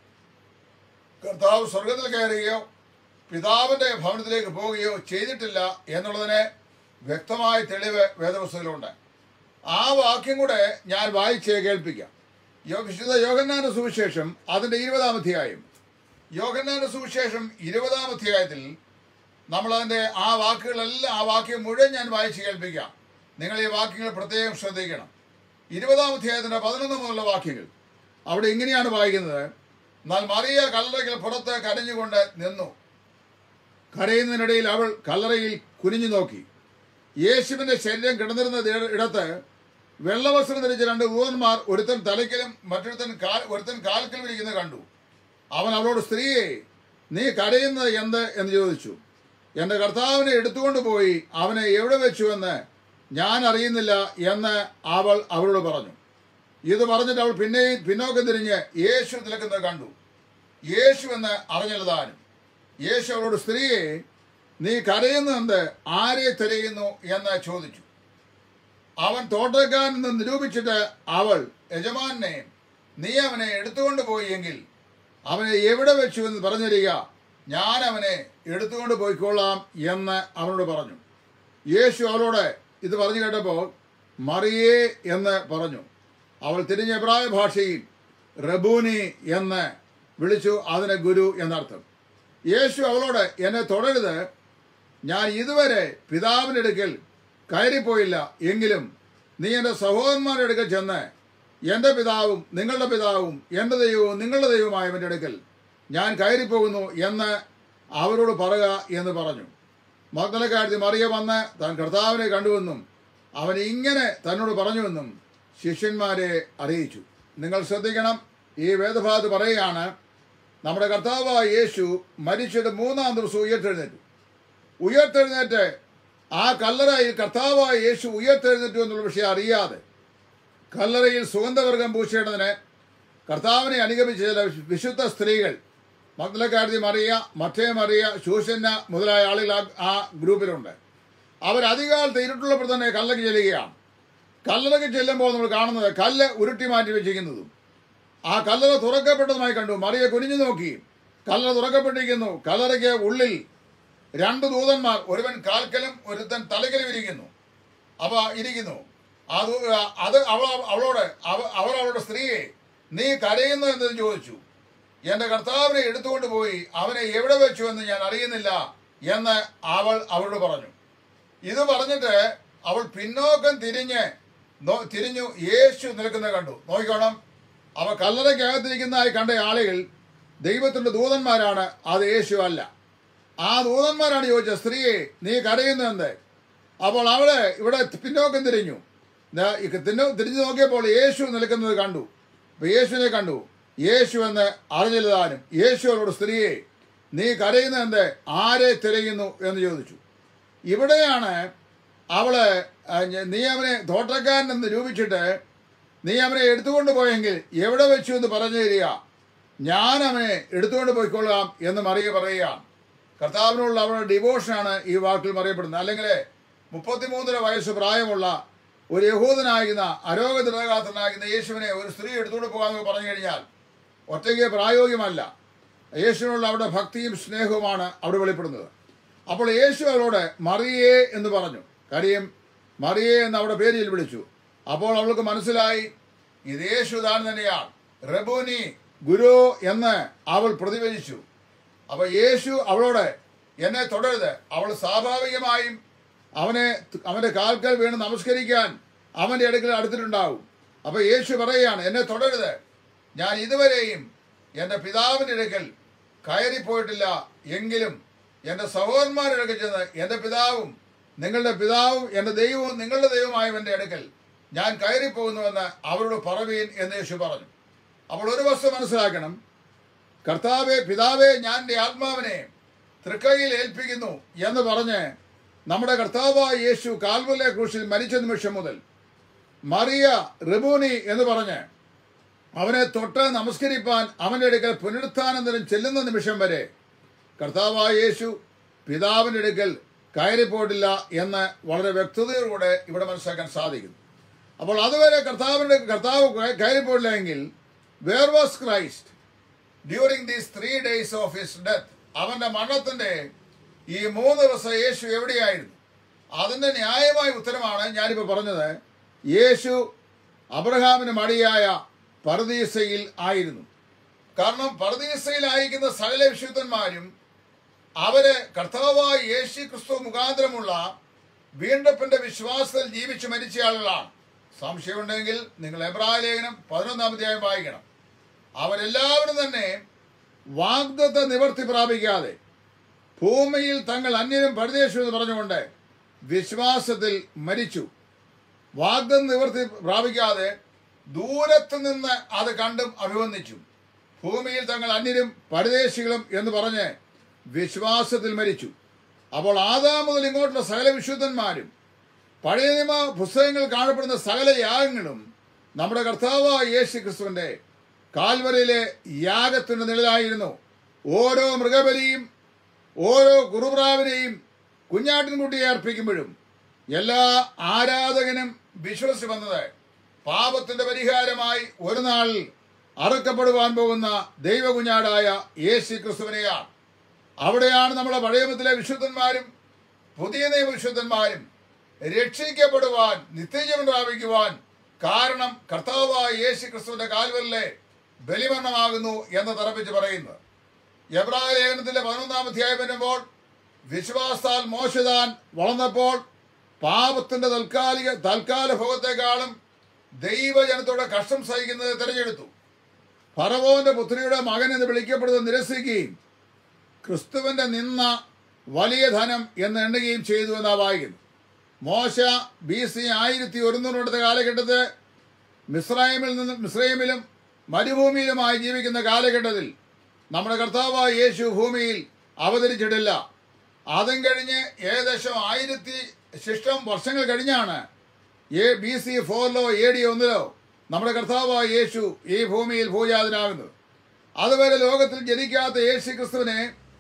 S1: കർത്താവ് സ്വർഗത്തിൽ കയറുകയോ പിതാവിന്റെ ഭവനത്തിലേക്ക് പോവുകയോ ചെയ്തിട്ടില്ല എന്നുള്ളതിന് വ്യക്തമായ തെളിവ് വേദപുസ്തകത്തിലുണ്ട് ആ വാക്യം കൂടെ ഞാൻ വായിച്ച് കേൾപ്പിക്കാം യോ വിശുദ്ധ യോഹന്നാന്റെ സുവിശേഷം അതിന്റെ ഇരുപതാം അധ്യായം യോഹന്നാന്റെ സുവിശേഷം ഇരുപതാം അധ്യായത്തിൽ നമ്മൾ അതിന്റെ ആ വാക്കുകളെല്ലാം ആ വാക്യം മുഴുവൻ ഞാൻ വായിച്ച് കേൾപ്പിക്കാം നിങ്ങൾ ഈ വാക്യങ്ങൾ പ്രത്യേകം ശ്രദ്ധിക്കണം ഇരുപതാം അധ്യായത്തിന്റെ പതിനൊന്ന് മുതലുള്ള വാക്യങ്ങൾ അവിടെ ഇങ്ങനെയാണ് വായിക്കുന്നത് എന്നാൽ മറിയ കല്ലറയ്ക്കൽ പുറത്ത് കരഞ്ഞുകൊണ്ട് നിന്നു കരയുന്നതിനിടയിൽ അവൾ കല്ലറയിൽ കുനിഞ്ഞു നോക്കി യേശുവിന്റെ ശരീരം കിടന്നിരുന്ന ദേ- ഇടത്ത് വെള്ളവസ്ത്രം ധരിച്ച രണ്ട് ഊവന്മാർ ഒരുത്തൻ തലയ്ക്കലും മറ്റൊരുത്തൻ കാൽ ഒരുത്തൻ കാൽക്കലും ഇരിക്കുന്നത് കണ്ടു അവൻ അവളോട് സ്ത്രീയെ നീ കരയുന്നത് എന്ത് എന്ന് ചോദിച്ചു എന്റെ കർത്താവിനെ എടുത്തുകൊണ്ട് പോയി അവനെ എവിടെ വെച്ചു എന്ന് ഞാൻ അറിയുന്നില്ല എന്ന് അവൾ അവരോട് പറഞ്ഞു ഇത് പറഞ്ഞിട്ട് അവൾ പിന്നെയും പിന്നോക്കം തിരിഞ്ഞ് യേശു നിൽക്കുന്നത് കണ്ടു യേശു എന്ന് അറിഞ്ഞല്ലതാനും യേശു അവളോട് സ്ത്രീയെ നീ കരയുന്നത് ആരെ തിരയുന്നു എന്ന് ചോദിച്ചു അവൻ തോട്ടക്കാരൻ എന്ന് നിരൂപിച്ചിട്ട് അവൾ യജമാനെ നീ അവനെ എടുത്തുകൊണ്ട് പോയി എങ്കിൽ അവനെ എവിടെ വെച്ചു എന്ന് പറഞ്ഞു തരിക ഞാൻ അവനെ എടുത്തുകൊണ്ട് പോയിക്കൊള്ളാം എന്ന് അവനോട് പറഞ്ഞു യേശു അവളോട് ഇത് പറഞ്ഞു കേട്ടപ്പോൾ മറിയേ എന്ന് പറഞ്ഞു അവൾ തിരിഞ്ഞ എബ്രായ ഭാഷയിൽ റബൂനി എന്ന് വിളിച്ചു അതിന് ഗുരു എന്നർത്ഥം യേശു അവളോട് എന്നെ തുടരുത് ഞാൻ ഇതുവരെ പിതാവിൻ്റെ അടുക്കൽ കയറിപ്പോയില്ല എങ്കിലും നീ എൻ്റെ സഹോദരന്മാരുടെ അടുക്കൽ ചെന്ന് എൻ്റെ പിതാവും നിങ്ങളുടെ പിതാവും എൻ്റെ ദൈവവും നിങ്ങളുടെ ദൈവമായവൻ്റെ അടുക്കൽ ഞാൻ കയറിപ്പോകുന്നു എന്ന് അവരോട് പറയുക എന്ന് പറഞ്ഞു മഗ്ദലക്കാരത്തി മറിയ വന്ന് താൻ കർത്താവിനെ കണ്ടുവെന്നും അവൻ ഇങ്ങനെ തന്നോട് പറഞ്ഞുവെന്നും ശിഷ്യന്മാരെ അറിയിച്ചു നിങ്ങൾ ശ്രദ്ധിക്കണം ഈ വേദഭാഗത്ത് പറയുകയാണ് നമ്മുടെ കർത്താവായ യേശു മരിച്ചിട്ട് മൂന്നാം ദിവസം ഉയർത്തെഴുന്നേറ്റു ഉയർത്തെഴുന്നേറ്റ് ആ കല്ലറയിൽ കർത്താവായ യേശു ഉയർത്തെഴുന്നേറ്റു എന്നുള്ള വിഷയം അറിയാതെ കല്ലറയിൽ സുഗന്ധവർഗം പൂശേണ്ടതിന് കർത്താവിനെ അനുഗമിച്ച ചില വിശുദ്ധ സ്ത്രീകൾ മഗ്ദലക്കാരത്തി മറിയ മറ്റേ മറിയ ശൂഷന്ന മുതലായ ആളുകൾ ആ- ആ ഗ്രൂപ്പിലുണ്ട് അവരധികാലത്ത് ഇരുട്ടുള്ളപ്പോൾ തന്നെ കല്ലറയ്ക്ക് ചെല്ലുകയാണ് കല്ലറയ്ക്ക് ചെല്ലുമ്പോൾ നമ്മൾ കാണുന്നത് കല്ല് ഉരുട്ടി മാറ്റി വെച്ചിരിക്കുന്നതും ആ കല്ലറ തുറക്കപ്പെട്ടതുമായി കണ്ടു മറിയ കുനിഞ്ഞു നോക്കി കല്ലറ തുറക്കപ്പെട്ടിരിക്കുന്നു കല്ലറയ്ക്ക് ഉള്ളിൽ രണ്ട് ദൂതന്മാർ ഒരുവൻ കാൽക്കലും ഒരുത്തൻ തലക്കലും ഇരിക്കുന്നു അവ ഇരിക്കുന്നു അത് അത് അവൾ അവളോട് അവ- അവർ അവളുടെ സ്ത്രീയെ നീ കരയുന്നു എന്ന് ചോദിച്ചു എന്റെ കർത്താവിനെ എടുത്തുകൊണ്ട് പോയി അവനെ എവിടെ വെച്ചു എന്ന് ഞാൻ അറിയുന്നില്ല എന്ന് അവൾ അവളോട് പറഞ്ഞു ഇത് പറഞ്ഞിട്ട് അവൾ പിന്നോക്കം തിരിഞ്ഞ് നോ- തിരിഞ്ഞു യേശു നിൽക്കുന്നത് കണ്ടു നോക്കിക്കോണം അവ കല്ലറയ്ക്കകത്തിരിക്കുന്നതായി കണ്ട ആളുകൾ ദൈവത്തിന്റെ ദൂതന്മാരാണ് അത് യേശു അല്ല ആ ദൂതന്മാരാണ് ചോദിച്ചത് സ്ത്രീയെ നീ കരയുന്നു എന്ത് അപ്പോൾ അവള് ഇവിടെ പിന്നോക്കം തിരിഞ്ഞു ദാ ഈ തിന്നു- തിരിഞ്ഞു നോക്കിയപ്പോൾ യേശു നിൽക്കുന്നത് കണ്ടു അപ്പൊ യേശുവിനെ കണ്ടു യേശു എന്ന് അറിഞ്ഞില്ല താനും യേശു അവളോട് സ്ത്രീയെ നീ കരയുന്ന എന്ത് ആരെ തിരയുന്നു എന്ന് ചോദിച്ചു ഇവിടെയാണ് അവള് ആ, ഞ- നീ അവനെ തോട്ടക്കാരൻ എന്ന് രൂപിച്ചിട്ട് നീ അവനെ എടുത്തുകൊണ്ട് പോയെങ്കിൽ എവിടെ വെച്ചു എന്ന് പറഞ്ഞു തരിക ഞാൻ അവനെ എടുത്തുകൊണ്ട് പോയിക്കൊള്ളാം എന്ന് മറിയ പറയുകയാണ് കർത്താവിനുള്ള അവളുടെ ഡിവോഷനാണ് ഈ വാക്കിൽ പറയപ്പെടുന്നത് അല്ലെങ്കിൽ മുപ്പത്തിമൂന്നര വയസ്സ് പ്രായമുള്ള ഒരു യഹൂദനാകുന്ന അരോഗദൃഢഗാത്രനാകുന്ന യേശുവിനെ ഒരു സ്ത്രീ എടുത്തുകൊണ്ട് പോകാമെന്ന് പറഞ്ഞു കഴിഞ്ഞാൽ ഒറ്റയ്ക്ക് പ്രായോഗികമല്ല യേശുവിനുള്ള അവരുടെ ഭക്തിയും സ്നേഹവുമാണ് അവിടെ വെളിപ്പെടുന്നത് അപ്പോൾ യേശു അവളോട് മറിയേ എന്ന് പറഞ്ഞു കാര്യം മറിയേ എന്ന് അവിടെ പേരിൽ വിളിച്ചു അപ്പോൾ അവൾക്ക് മനസ്സിലായി ഇത് യേശു താൻ തന്നെയാണ് റബൂനി ഗുരു എന്ന് അവൾ പ്രതിഫലിച്ചു അപ്പൊ യേശു അവളോട് എന്നെ തുടരുത് അവൾ സ്വാഭാവികമായും അവനെ അവന്റെ കാൽക്കൽ വീണ് നമസ്കരിക്കാൻ അവന്റെ അടുക്കൽ അടുത്തിട്ടുണ്ടാവും അപ്പൊ യേശു പറയുകയാണ് എന്നെ തുടരുത് ഞാൻ ഇതുവരെയും എൻ്റെ പിതാവിൻ്റെ അടുക്കൽ കയറിപ്പോയിട്ടില്ല എങ്കിലും എൻ്റെ സഹോദരന്മാരുടെ അടുക്കൽ ചെന്ന് എൻ്റെ പിതാവും നിങ്ങളുടെ പിതാവും എൻ്റെ ദൈവവും നിങ്ങളുടെ ദൈവമായവൻ്റെ അടുക്കൽ ഞാൻ കയറിപ്പോകുന്നുവെന്ന് അവരോട് പറവീൻ എന്ന് യേശു പറഞ്ഞു അപ്പോൾ ഒരു വസ്തു മനസ്സിലാക്കണം കർത്താവെ പിതാവെ ഞാൻ എൻ്റെ ആത്മാവിനെ തൃക്കൈയിൽ ഏൽപ്പിക്കുന്നു എന്ന് പറഞ്ഞ് നമ്മുടെ കർത്താവായ യേശു കാൽവല്ലെ ക്രൂശിൽ മരിച്ച നിമിഷം മുതൽ മറിയ റിബൂനി എന്ന് പറഞ്ഞ് അവനെ തൊട്ട് നമസ്കരിപ്പാൻ അവന്റെ അടുക്കൽ പുനരുത്ഥാനന്തരം ചെല്ലുന്ന നിമിഷം വരെ കർത്താവായ യേശു പിതാവിന്റെ അടുക്കൽ കയറിപ്പോയിട്ടില്ല എന്ന് വളരെ വ്യക്തതയോടെ ഇവിടെ മനസ്സിലാക്കാൻ സാധിക്കുന്നു അപ്പോൾ അതുവരെ കർത്താവിന്റെ കർത്താവ് കയറിപ്പോയില്ല എങ്കിൽ where was Christ during these three days of his death അവന്റെ മരണത്തിന്റെ ഈ മൂന്ന് ദിവസം യേശു എവിടെയായിരുന്നു അതിന്റെ ന്യായമായ ഉത്തരമാണ് ഞാനിപ്പോൾ പറഞ്ഞത് യേശു അബ്രഹാമിന് മടിയായ പർദീസയിൽ ആയിരുന്നു കാരണം പർദീസയിലായിരിക്കുന്ന സകല വിശുദ്ധന്മാരും അവര് കർത്താവായ യേശു ക്രിസ്തു മുഖാന്തരമുള്ള വീണ്ടെപ്പിന്റെ വിശ്വാസത്തിൽ ജീവിച്ച് മരിച്ച ആളുകളാണ് സംശയമുണ്ടെങ്കിൽ നിങ്ങൾ എബ്രായ ലേഖനം പതിനൊന്നാം അധ്യായം വായിക്കണം അവരെല്ലാവരും തന്നെ വാഗ്ദത്ത നിവർത്തി പ്രാപിക്കാതെ ഭൂമിയിൽ തങ്ങൾ അന്യരും പരദേശം എന്ന് പറഞ്ഞുകൊണ്ട് വിശ്വാസത്തിൽ മരിച്ചു വാഗ്ദം നിവർത്തി പ്രാപിക്കാതെ ദൂരത്ത് നിന്ന് അത് കണ്ടും അഭിവന്ദിച്ചു ഭൂമിയിൽ തങ്ങൾ അന്യരും പരദേശികളും എന്ന് പറഞ്ഞ് വിശ്വാസത്തിൽ മരിച്ചു അപ്പോൾ ആദാ മുതൽ ഇങ്ങോട്ടുള്ള സകല വിശുദ്ധന്മാരും പഴയ നിയമ പുസ്തകങ്ങൾ കാണപ്പെടുന്ന സകല യാഗങ്ങളും നമ്മുടെ കർത്താവായ യേശു ക്രിസ്തുവിന്റെ കാൽവരയിലെ യാഗത്തിന്റെ നിഴലായിരുന്നു ഓരോ മൃഗബലിയും ഓരോ കുറുപ്രാവിനെയും കുഞ്ഞാട്ടിൻകുട്ടിയെ അർപ്പിക്കുമ്പോഴും എല്ലാ ആരാധകനും വിശ്വസിച്ച് വന്നത് പാപത്തിന്റെ പരിഹാരമായി ഒരു നാളിൽ അറുക്കപ്പെടുവാൻ പോകുന്ന ദൈവകുഞ്ഞാടായ യേശു ക്രിസ്തുവിനെയാണ് അവിടെയാണ് നമ്മുടെ പഴയമത്തിലെ വിശുദ്ധന്മാരും പുതിയ നിയമ വിശുദ്ധന്മാരും രക്ഷിക്കപ്പെടുവാൻ നിത്യജീവൻ പ്രാപിക്കുവാൻ കാരണം കർത്താവായ യേശു ക്രിസ്തുവിന്റെ കാൽവലിലെ ബലിമരണമാകുന്നു എന്ന് തറപ്പിച്ച് പറയുന്നത് എബ്രായ ലേഖനത്തിന്റെ പതിനൊന്നാം അധ്യായം വരുമ്പോൾ വിശ്വാസത്താൽ മോശതാൻ വളർന്നപ്പോൾ പാപത്തിന്റെ താൽക്കാലിക തൽക്കാല ഭോഗത്തെക്കാളും ദൈവജനത്തോടെ കഷ്ടം സഹിക്കുന്നത് തിരഞ്ഞെടുത്തു ഫറവോന്റെ പുത്രിയുടെ മകൻ എന്ന് വിളിക്കപ്പെടുന്നത് നിരസിക്കുകയും ക്രിസ്തുവിന്റെ നിന്ന വലിയ ധനം എന്ന് എണ്ണുകയും ചെയ്തു എന്നാ വായിക്കുന്നു മോശ ബി സി ആയിരത്തി ഒരുന്നൂറിനടുത്ത കാലഘട്ടത്തിൽ മിസ്രൈമിൽ നിന്ന് മിസ്രൈമിലും മരുഭൂമിയിലുമായി ജീവിക്കുന്ന കാലഘട്ടത്തിൽ നമ്മുടെ കർത്താവായ യേശു ഭൂമിയിൽ അവതരിച്ചിട്ടില്ല അതും കഴിഞ്ഞ് ഏകദേശം ആയിരത്തി ശിഷ്ടം വർഷങ്ങൾ കഴിഞ്ഞാണ് എ ബി സി ഫോറിലോ എ ഡി ഒന്നിലോ നമ്മുടെ കർത്താവായ യേശു ഈ ഭൂമിയിൽ ഭൂജാതനാകുന്നത് അതുവരെ ലോകത്തിൽ ജനിക്കാത്ത യേശു ക്രിസ്തുവിനെ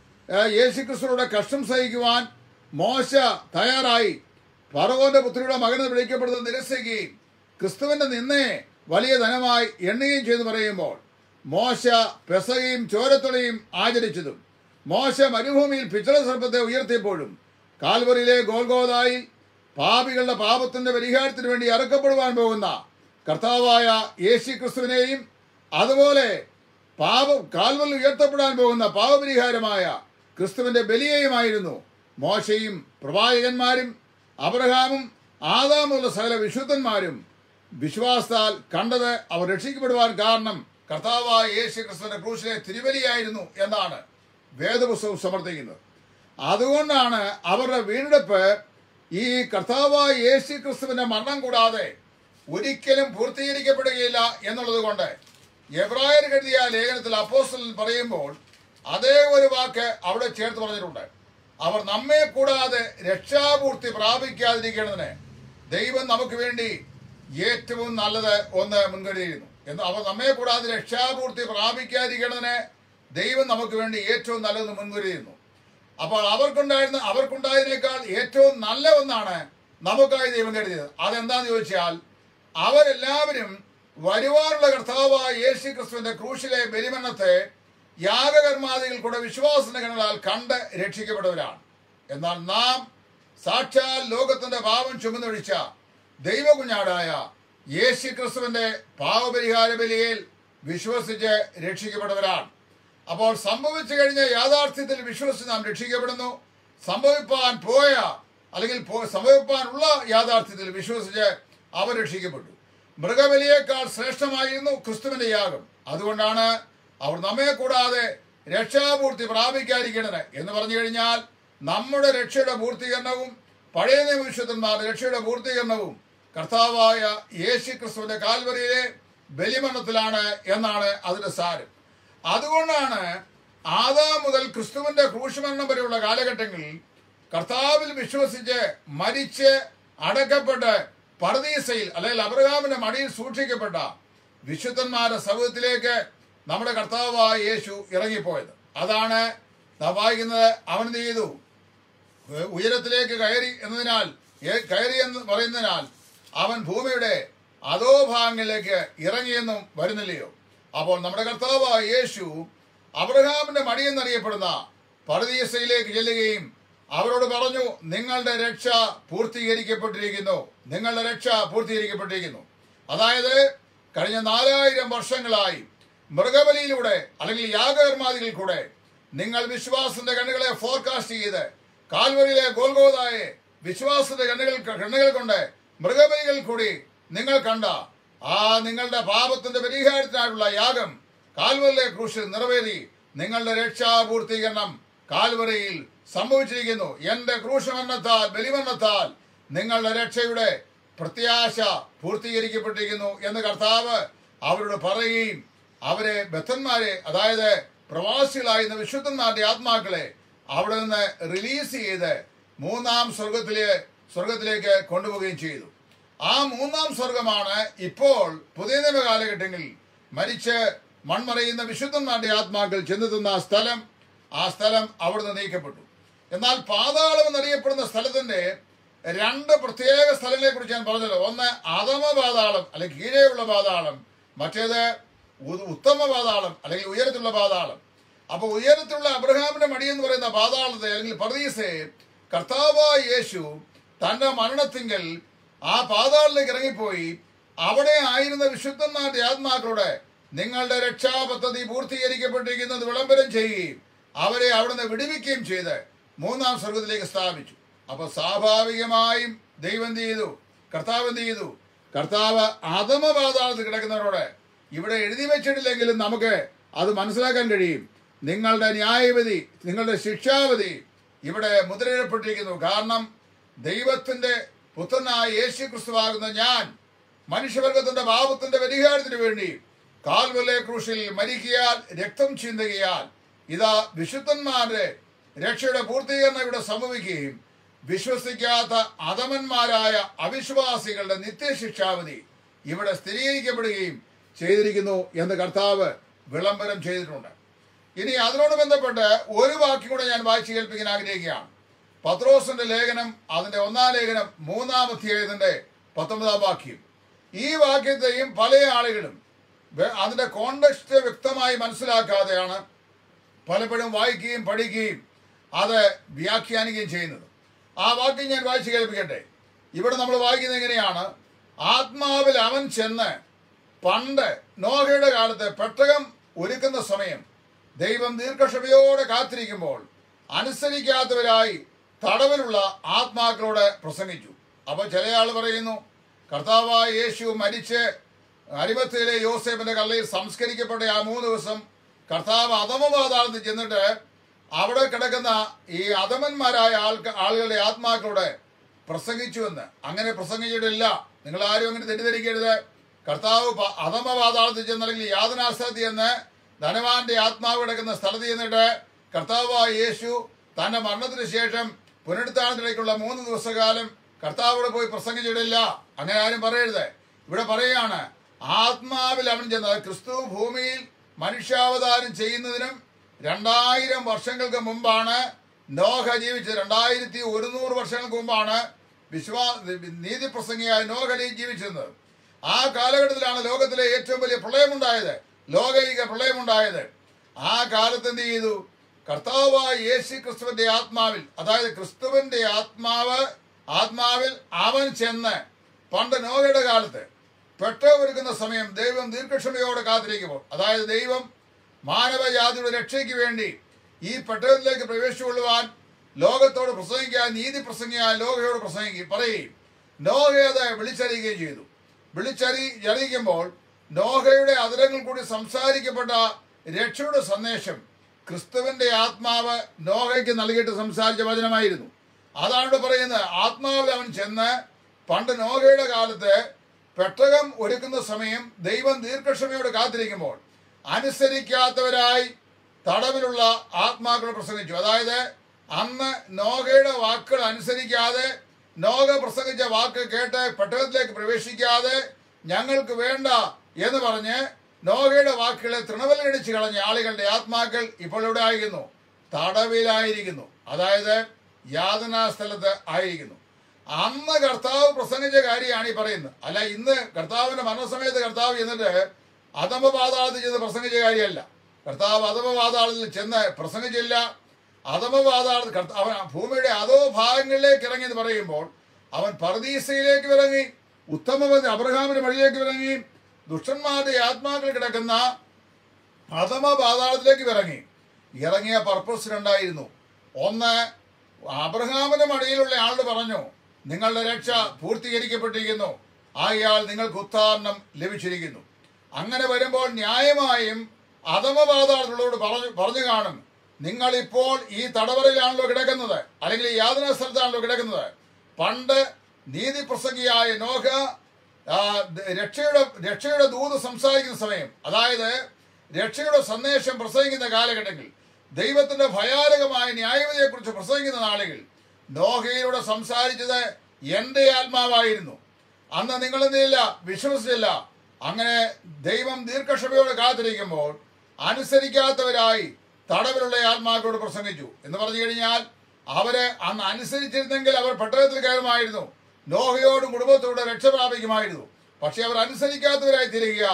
S1: യേശു ക്രിസ്തുവിടെ കഷ്ടം സഹിക്കുവാൻ മോശ തയ്യാറായി ഫറവോന്റെ പുത്രിയുടെ മകനെന്ന് വിളിക്കപ്പെടുന്നത് നിരസിക്കുകയും ക്രിസ്തുവിന്റെ നിന്നേ വലിയ ധനമായി എണ്ണുകയും ചെയ്തു പറയുമ്പോൾ മോശ പെസകയും ചോരത്തുളയും ആചരിച്ചതും മോശ മരുഭൂമിയിൽ പിച്ചള സർപ്പത്തെ ഉയർത്തിയപ്പോഴും കാൽവറിയിലെ ഗോൽഗോതായി പാപികളുടെ പാപത്തിന്റെ പരിഹാരത്തിന് വേണ്ടി അറുക്കപ്പെടുവാൻ പോകുന്ന കർത്താവായ യേശു ക്രിസ്തുവിനെയും അതുപോലെ പാപം കാൽവറിൽ ഉയർത്തപ്പെടാൻ പോകുന്ന പാപപരിഹാരമായ ക്രിസ്തുവിന്റെ ബലിയെയുമായിരുന്നു മോശയും പ്രവാചകന്മാരും അബ്രഹാമും ആദാമുള്ള സകല വിശുദ്ധന്മാരും വിശ്വാസത്താൽ കണ്ടത് അവർ രക്ഷിക്കപ്പെടുവാൻ കാരണം കർത്താവായ യേശു ക്രിസ്തുവിന്റെ ക്രൂശിലെ തിരുവലിയായിരുന്നു എന്നാണ് വേദപുസ്തകം സമർത്ഥിക്കുന്നത് അതുകൊണ്ടാണ് അവരുടെ വീണ്ടെടുപ്പ് ഈ കർത്താവായ യേശു ക്രിസ്തുവിന്റെ മരണം കൂടാതെ ഒരിക്കലും പൂർത്തീകരിക്കപ്പെടുകയില്ല എന്നുള്ളത് കൊണ്ട് എബ്രായർ കരുതിയ ലേഖനത്തിൽ അപ്പോസ്റ്റൽ പറയുമ്പോൾ അതേ ഒരു വാക്ക് അവിടെ ചേർത്ത് പറഞ്ഞിട്ടുണ്ട് അവർ നമ്മെ കൂടാതെ രക്ഷാപൂർത്തി പ്രാപിക്കാതിരിക്കണതിന് ദൈവം നമുക്ക് വേണ്ടി ഏറ്റവും നല്ലത് ഒന്ന് മുൻകരുതിയിരുന്നു എന്ന് അവർ നമ്മെ കൂടാതെ രക്ഷാപൂർത്തി പ്രാപിക്കാതിരിക്കണതിന് ദൈവം നമുക്ക് വേണ്ടി ഏറ്റവും നല്ലത് മുൻകരുതിയിരുന്നു അപ്പോൾ അവർക്കുണ്ടായിരുന്ന അവർക്കുണ്ടായതിനേക്കാൾ ഏറ്റവും നല്ല ഒന്നാണ് നമുക്കായി ദൈവം കരുതിയത് അതെന്താന്ന് ചോദിച്ചാൽ അവരെല്ലാവരും വരുവാനുള്ള കർത്താവായ യേശു ക്രിസ്തുവിന്റെ ക്രൂശിലെ ബലിമരണത്തെ യാഗകർമാദികൾ കൂടെ വിശ്വാസനകളാൽ കണ്ട് രക്ഷിക്കപ്പെട്ടവരാണ് എന്നാൽ നാം സാക്ഷാൽ ലോകത്തിന്റെ പാപം ചുമന്നൊഴിച്ച ദൈവകുഞ്ഞാടായ യേശു ക്രിസ്തുവിന്റെ പാവപരിഹാര ബലിയിൽ വിശ്വസിച്ച് രക്ഷിക്കപ്പെട്ടവരാണ് അപ്പോൾ സംഭവിച്ചു കഴിഞ്ഞ യാഥാർത്ഥ്യത്തിൽ വിശ്വസിച്ച് നാം രക്ഷിക്കപ്പെടുന്നു സംഭവിപ്പാൻ പോയ അല്ലെങ്കിൽ പോ- സംഭവിപ്പാനുള്ള യാഥാർത്ഥ്യത്തിൽ വിശ്വസിച്ച് അവർ രക്ഷിക്കപ്പെട്ടു മൃഗബലിയേക്കാൾ ശ്രേഷ്ഠമായിരുന്നു ക്രിസ്തുവിന്റെ യാഗം അതുകൊണ്ടാണ് അവർ നമ്മെ കൂടാതെ രക്ഷാപൂർത്തി പ്രാപിക്കാതിരിക്കണത് എന്ന് പറഞ്ഞു കഴിഞ്ഞാൽ നമ്മുടെ രക്ഷയുടെ പൂർത്തീകരണവും പഴയ നിയമവിശുദ്ധന്മാരുടെ രക്ഷയുടെ പൂർത്തീകരണവും കർത്താവായ യേശു ക്രിസ്തുവിന്റെ കാൽവരിയിലെ ബലിമരണത്തിലാണ് എന്നാണ് അതിന്റെ സാരം അതുകൊണ്ടാണ് ആദാം മുതൽ ക്രിസ്തുവിന്റെ ക്രൂശുമരണം വരെയുള്ള കാലഘട്ടങ്ങളിൽ കർത്താവിൽ വിശ്വസിച്ച് മരിച്ച് അടക്കപ്പെട്ട് പർദീസയിൽ അല്ലെങ്കിൽ അബ്രഹാമിന്റെ മടിയിൽ സൂക്ഷിക്കപ്പെട്ട വിശുദ്ധന്മാരുടെ സമൂഹത്തിലേക്ക് നമ്മുടെ കർത്താവായ യേശു ഇറങ്ങിപ്പോയത് അതാണ് നാം വായിക്കുന്നത് അവൻ എന്ത് ചെയ്തു ഉയരത്തിലേക്ക് കയറി എന്നതിനാൽ ഏ- കയറി എന്ന് പറയുന്നതിനാൽ അവൻ ഭൂമിയുടെ അധോഭാഗങ്ങളിലേക്ക് ഇറങ്ങിയെന്നും വരുന്നില്ലയോ അപ്പോൾ നമ്മുടെ കർത്താവായ യേശു അബ്രഹാമിന്റെ മടി എന്നറിയപ്പെടുന്ന പർദീസയിലേക്ക് ചെല്ലുകയും അവരോട് പറഞ്ഞു നിങ്ങളുടെ രക്ഷ പൂർത്തീകരിക്കപ്പെട്ടിരിക്കുന്നു നിങ്ങളുടെ രക്ഷ പൂർത്തീകരിക്കപ്പെട്ടിരിക്കുന്നു അതായത് കഴിഞ്ഞ നാലായിരം വർഷങ്ങളായി മൃഗബലിയിലൂടെ അല്ലെങ്കിൽ യാഗകർമാദികളിൽ കൂടെ നിങ്ങൾ വിശ്വാസത്തിന്റെ കണ്ണുകളെ ഫോർകാസ്റ്റ് ചെയ്ത് കാൽവരിയിലെ ഗോൽഗോതായെ വിശ്വാസത്തിന്റെ കണ്ണുകൾ കണ്ണുകൾ കൊണ്ട് മൃഗബലികൾ കൂടി നിങ്ങൾ കണ്ട ആ നിങ്ങളുടെ പാപത്തിന്റെ പരിഹാരത്തിനായിട്ടുള്ള യാഗം കാൽവരിലെ ക്രൂശിൽ നിറവേറി നിങ്ങളുടെ രക്ഷാപൂർത്തീകരണം കാൽവരയിൽ സംഭവിച്ചിരിക്കുന്നു എന്റെ ക്രൂശമരണത്താൽ ബലിമരണത്താൽ നിങ്ങളുടെ രക്ഷയുടെ പ്രത്യാശ പൂർത്തീകരിക്കപ്പെട്ടിരിക്കുന്നു എന്ന് കർത്താവ് അവരോട് പറയുകയും അവരെ ബദ്ധന്മാരെ അതായത് പ്രവാസികളായിരുന്ന വിശുദ്ധന്മാരുടെ ആത്മാക്കളെ അവിടെ നിന്ന് റിലീസ് ചെയ്ത് മൂന്നാം സ്വർഗത്തിലെ സ്വർഗത്തിലേക്ക് കൊണ്ടുപോവുകയും ചെയ്തു ആ മൂന്നാം സ്വർഗമാണ് ഇപ്പോൾ പുതിയ നിയമ കാലഘട്ടങ്ങളിൽ മരിച്ച് മൺമറയുന്ന വിശുദ്ധന്മാരുടെ ആത്മാക്കൾ ചെന്നെത്തുന്ന ആ സ്ഥലം ആ സ്ഥലം അവിടുന്ന് നീക്കപ്പെട്ടു എന്നാൽ പാതാളം എന്നറിയപ്പെടുന്ന സ്ഥലത്തിന്റെ രണ്ട് പ്രത്യേക സ്ഥലങ്ങളെ കുറിച്ച് ഞാൻ പറഞ്ഞല്ലോ ഒന്ന് അധമ പാതാളം അല്ലെങ്കിൽ കീഴെയുള്ള പാതാളം മറ്റേത് ഉ- ഉത്തമ പാതാളം അല്ലെങ്കിൽ ഉയരത്തിലുള്ള പാതാളം അപ്പൊ ഉയരത്തിലുള്ള അബ്രഹാമിന്റെ മടി എന്ന് പറയുന്ന പാതാളത്തെ അല്ലെങ്കിൽ പർദീസയെ കർത്താവായ യേശു തന്റെ മരണത്തിങ്കൽ ആ പാതാളിലേക്ക് ഇറങ്ങിപ്പോയി അവിടെ ആയിരുന്ന വിശുദ്ധന്മാരുടെ ആത്മാക്കളുടെ നിങ്ങളുടെ രക്ഷാപദ്ധതി പൂർത്തീകരിക്കപ്പെട്ടിരിക്കുന്നത് വിളംബരം ചെയ്യുകയും അവരെ അവിടുന്ന് വിടുവിക്കുകയും ചെയ്ത് മൂന്നാം സ്വർഗത്തിലേക്ക് സ്ഥാപിച്ചു അപ്പൊ സ്വാഭാവികമായും ദൈവം എന്ത് ചെയ്തു കർത്താവ് എന്ത് ചെയ്തു കർത്താവ് അധമ പാതാളത്തിൽ കിടക്കുന്നവരോട് ഇവിടെ എഴുതി വെച്ചിട്ടില്ലെങ്കിലും നമുക്ക് അത് മനസ്സിലാക്കാൻ കഴിയും നിങ്ങളുടെ ന്യായവിധി നിങ്ങളുടെ ശിക്ഷാവിധി ഇവിടെ മുദ്രയിടപ്പെട്ടിരിക്കുന്നു കാരണം ദൈവത്തിന്റെ പുത്രനായ യേശു ക്രിസ്തുവാകുന്ന ഞാൻ മനുഷ്യവർഗത്തിന്റെ പാപത്തിന്റെ പരിഹാരത്തിന് വേണ്ടി കാൽവലെ ക്രൂശിൽ മരിക്കയാൽ രക്തം ചിന്തുകയാൽ ഇതാ വിശുദ്ധന്മാരുടെ രക്ഷയുടെ പൂർത്തീകരണം ഇവിടെ സംഭവിക്കുകയും വിശ്വസിക്കാത്ത അധമന്മാരായ അവിശ്വാസികളുടെ നിത്യശിക്ഷാവധി ഇവിടെ സ്ഥിരീകരിക്കപ്പെടുകയും ചെയ്തിരിക്കുന്നു എന്ന് കർത്താവ് വിളംബരം ചെയ്തിട്ടുണ്ട് ഇനി അതിനോട് ബന്ധപ്പെട്ട് ഒരു വാക്യം കൂടെ ഞാൻ വായിച്ചു കേൾപ്പിക്കാൻ ആഗ്രഹിക്കുകയാണ് പത്രോസിന്റെ ലേഖനം അതിന്റെ ഒന്നാം ലേഖനം മൂന്നാം അധ്യായത്തിന്റെ പത്തൊമ്പതാം വാക്യം ഈ വാക്യത്തെയും പല ആളുകളും വെ- അതിന്റെ കോണ്ടക്സ്റ്റ് വ്യക്തമായി മനസ്സിലാക്കാതെയാണ് പലപ്പോഴും വായിക്കുകയും പഠിക്കുകയും അത് വ്യാഖ്യാനിക്കുകയും ചെയ്യുന്നത് ആ വാക്യം ഞാൻ വായിച്ചു കേൾപ്പിക്കട്ടെ ഇവിടെ നമ്മൾ വായിക്കുന്നത് എങ്ങനെയാണ് ആത്മാവിൽ അവൻ ചെന്ന് പണ്ട് നോഹയുടെ കാലത്ത് പെട്ടകം ഒരുക്കുന്ന സമയം ദൈവം ദീർഘക്ഷമയോടെ കാത്തിരിക്കുമ്പോൾ അനുസരിക്കാത്തവരായി തടവിലുള്ള ആത്മാക്കളോട് പ്രസംഗിച്ചു അപ്പോൾ ചില ആൾ പറയുന്നു കർത്താവായ യേശു മരിച്ച് അരിമത്തിലെ യോസേഫിന്റെ കല്ലയിൽ സംസ്കരിക്കപ്പെട്ട ആ മൂന്ന് ദിവസം കർത്താവ് അധമപാതാളത്തിൽ ചെന്നിട്ട് അവിടെ കിടക്കുന്ന ഈ അധമന്മാരായ ആൾക്ക് ആളുകളുടെ ആത്മാക്കളോട് പ്രസംഗിച്ചുവെന്ന് അങ്ങനെ പ്രസംഗിച്ചിട്ടില്ല നിങ്ങൾ ആരും അങ്ങനെ തെറ്റിദ്ധരിക്കരുത് കർത്താവ് പ- അധമപാതാളത്തിൽ ചെന്ന് അല്ലെങ്കിൽ യാതനാസ്ഥലത്ത് ചെന്ന് ധനവാന്റെ ആത്മാവ് കിടക്കുന്ന സ്ഥലത്ത് ചെന്നിട്ട് കർത്താവായ യേശു തന്റെ മരണത്തിന് ശേഷം പുനരുത്ഥാനത്തിലേക്കുള്ള മൂന്ന് ദിവസകാലം കർത്താവോട് പോയി പ്രസംഗിച്ചിട്ടില്ല അങ്ങനെ ആരും പറയരുത് ഇവിടെ പറയുകയാണ് ആത്മാവിൽ അവൻ ചെന്നത് ക്രിസ്തു ഭൂമിയിൽ മനുഷ്യാവതാരം ചെയ്യുന്നതിനും രണ്ടായിരം വർഷങ്ങൾക്ക് മുമ്പാണ് നോഹ ജീവിച്ചത് രണ്ടായിരത്തി ഒരുന്നൂറ് വർഷങ്ങൾക്ക് മുമ്പാണ് വിശ്വാ നീതിപ്രസംഗിയായ നോഹ ജീവിച്ചിരുന്നത് ആ കാലഘട്ടത്തിലാണ് ലോകത്തിലെ ഏറ്റവും വലിയ പ്രളയമുണ്ടായത് ലോകൈക പ്രളയമുണ്ടായത് ആ കാലത്ത് എന്ത് ചെയ്തു കർത്താവായ യേശു ക്രിസ്തുവിന്റെ ആത്മാവിൽ അതായത് ക്രിസ്തുവിന്റെ ആത്മാവ് ആത്മാവിൽ അവൻ ചെന്ന് പണ്ട് നോഹയുടെ കാലത്ത് പെട്ടവരുക്കുന്ന സമയം ദൈവം ദീർഘക്ഷമയോടെ കാത്തിരിക്കുമ്പോൾ അതായത് ദൈവം മാനവജാതിയുടെ രക്ഷയ്ക്ക് വേണ്ടി ഈ പെട്ടകത്തിലേക്ക് പ്രവേശിച്ചുകൊള്ളുവാൻ ലോകത്തോട് പ്രസംഗിക്കാൻ നീതി പ്രസംഗിക്കാൻ ലോകയോട് പ്രസംഗിക്കും പറയുകയും നോഹയത് വിളിച്ചറിയുകയും ചെയ്തു വിളിച്ചറി അറിയിക്കുമ്പോൾ നോഹയുടെ അതിരങ്ങൾ കൂടി സംസാരിക്കപ്പെട്ട രക്ഷയുടെ സന്ദേശം ക്രിസ്തുവിന്റെ ആത്മാവ് നോഹയ്ക്ക് നൽകിയിട്ട് സംസാരിച്ച വചനമായിരുന്നു അതാണ് ഇവിടെ പറയുന്നത് ആത്മാവിൽ അവൻ ചെന്ന് പണ്ട് നോഹയുടെ കാലത്ത് പെട്ടകം ഒരുക്കുന്ന സമയം ദൈവം ദീർഘക്ഷമയോട് കാത്തിരിക്കുമ്പോൾ അനുസരിക്കാത്തവരായി തടവിലുള്ള ആത്മാക്കളെ പ്രസംഗിച്ചു അതായത് അന്ന് നോഹയുടെ വാക്കുകൾ അനുസരിക്കാതെ നോഹ പ്രസംഗിച്ച വാക്ക് കേട്ട് പെട്ടകത്തിലേക്ക് പ്രവേശിക്കാതെ ഞങ്ങൾക്ക് വേണ്ട എന്ന് പറഞ്ഞ് നോഹയുടെ വാക്കുകളെ തൃണവലടിച്ച് കളഞ്ഞ ആളുകളുടെ ആത്മാക്കൾ ഇപ്പോൾ ഇവിടെ ആയിരിക്കുന്നു തടവിലായിരിക്കുന്നു അതായത് യാതനാ സ്ഥലത്ത് ആയിരിക്കുന്നു അന്ന് കർത്താവ് പ്രസംഗിച്ച കാര്യമാണ് ഈ പറയുന്നത് അല്ല ഇന്ന് കർത്താവിന്റെ മരണസമയത്ത് കർത്താവ് എന്നിട്ട് അധമപാതാളത്തിൽ ചെന്ന് പ്രസംഗിച്ച കാര്യമല്ല കർത്താവ് അധമപാതാളത്തിൽ ചെന്ന് പ്രസംഗിച്ചില്ല അധമപാതാളത്തിൽ കർത്താവ് അവൻ ഭൂമിയുടെ അതോ ഭാഗങ്ങളിലേക്ക് ഇറങ്ങി എന്ന് പറയുമ്പോൾ അവൻ പർദീസയിലേക്ക് ഇറങ്ങി ഉത്തമവൻ അബ്രഹാമിന്റെ വഴിയിലേക്ക് ഇറങ്ങി ദുഷ്ടന്മാരുടെ ആത്മാക്കൾ കിടക്കുന്ന അധമ പാതാളത്തിലേക്ക് ഇറങ്ങി ഇറങ്ങിയ പർപ്പസ് രണ്ടായിരുന്നു ഒന്ന് അബ്രഹാമിന്റെ മടിയിലുള്ള ആളോട് പറഞ്ഞു നിങ്ങളുടെ രക്ഷ പൂർത്തീകരിക്കപ്പെട്ടിരിക്കുന്നു ആയാൽ നിങ്ങൾക്ക് ഉത്താരണം ലഭിച്ചിരിക്കുന്നു അങ്ങനെ വരുമ്പോൾ ന്യായമായും അധമപാതാളത്തിലുള്ളവരോട് പറഞ്ഞു പറഞ്ഞു കാണും നിങ്ങൾ ഇപ്പോൾ ഈ തടവറയിലാണല്ലോ കിടക്കുന്നത് അല്ലെങ്കിൽ ഈ യാതന സ്ഥലത്താണല്ലോ കിടക്കുന്നത് പണ്ട് നീതിപ്രസംഗിയായ നോഹ ആ, ദ- രക്ഷയുടെ രക്ഷയുടെ ദൂത് സംസാരിക്കുന്ന സമയം അതായത് രക്ഷയുടെ സന്ദേശം പ്രസംഗിക്കുന്ന കാലഘട്ടങ്ങളിൽ ദൈവത്തിന്റെ ഭയാനകമായ ന്യായവിധിയെക്കുറിച്ച് പ്രസംഗിക്കുന്ന നാളുകൾ നോഹയിലൂടെ സംസാരിച്ചത് എന്റെ ആത്മാവായിരുന്നു അന്ന് നിങ്ങൾ എന്തില്ല വിശ്വസിച്ചില്ല അങ്ങനെ ദൈവം ദീർഘക്ഷമയോടെ കാത്തിരിക്കുമ്പോൾ അനുസരിക്കാത്തവരായി തടവിലുള്ള ആത്മാക്കളോട് പ്രസംഗിച്ചു എന്ന് പറഞ്ഞു കഴിഞ്ഞാൽ അവര് അന്ന് അനുസരിച്ചിരുന്നെങ്കിൽ അവർ പെട്ടകത്തിൽ കയറുമായിരുന്നു നോഹയോടും കുടുംബത്തോടും രക്ഷ പ്രാപിക്കുമായിരുന്നു പക്ഷെ അവർ അനുസരിക്കാത്തവരായി തിരികിയാൽ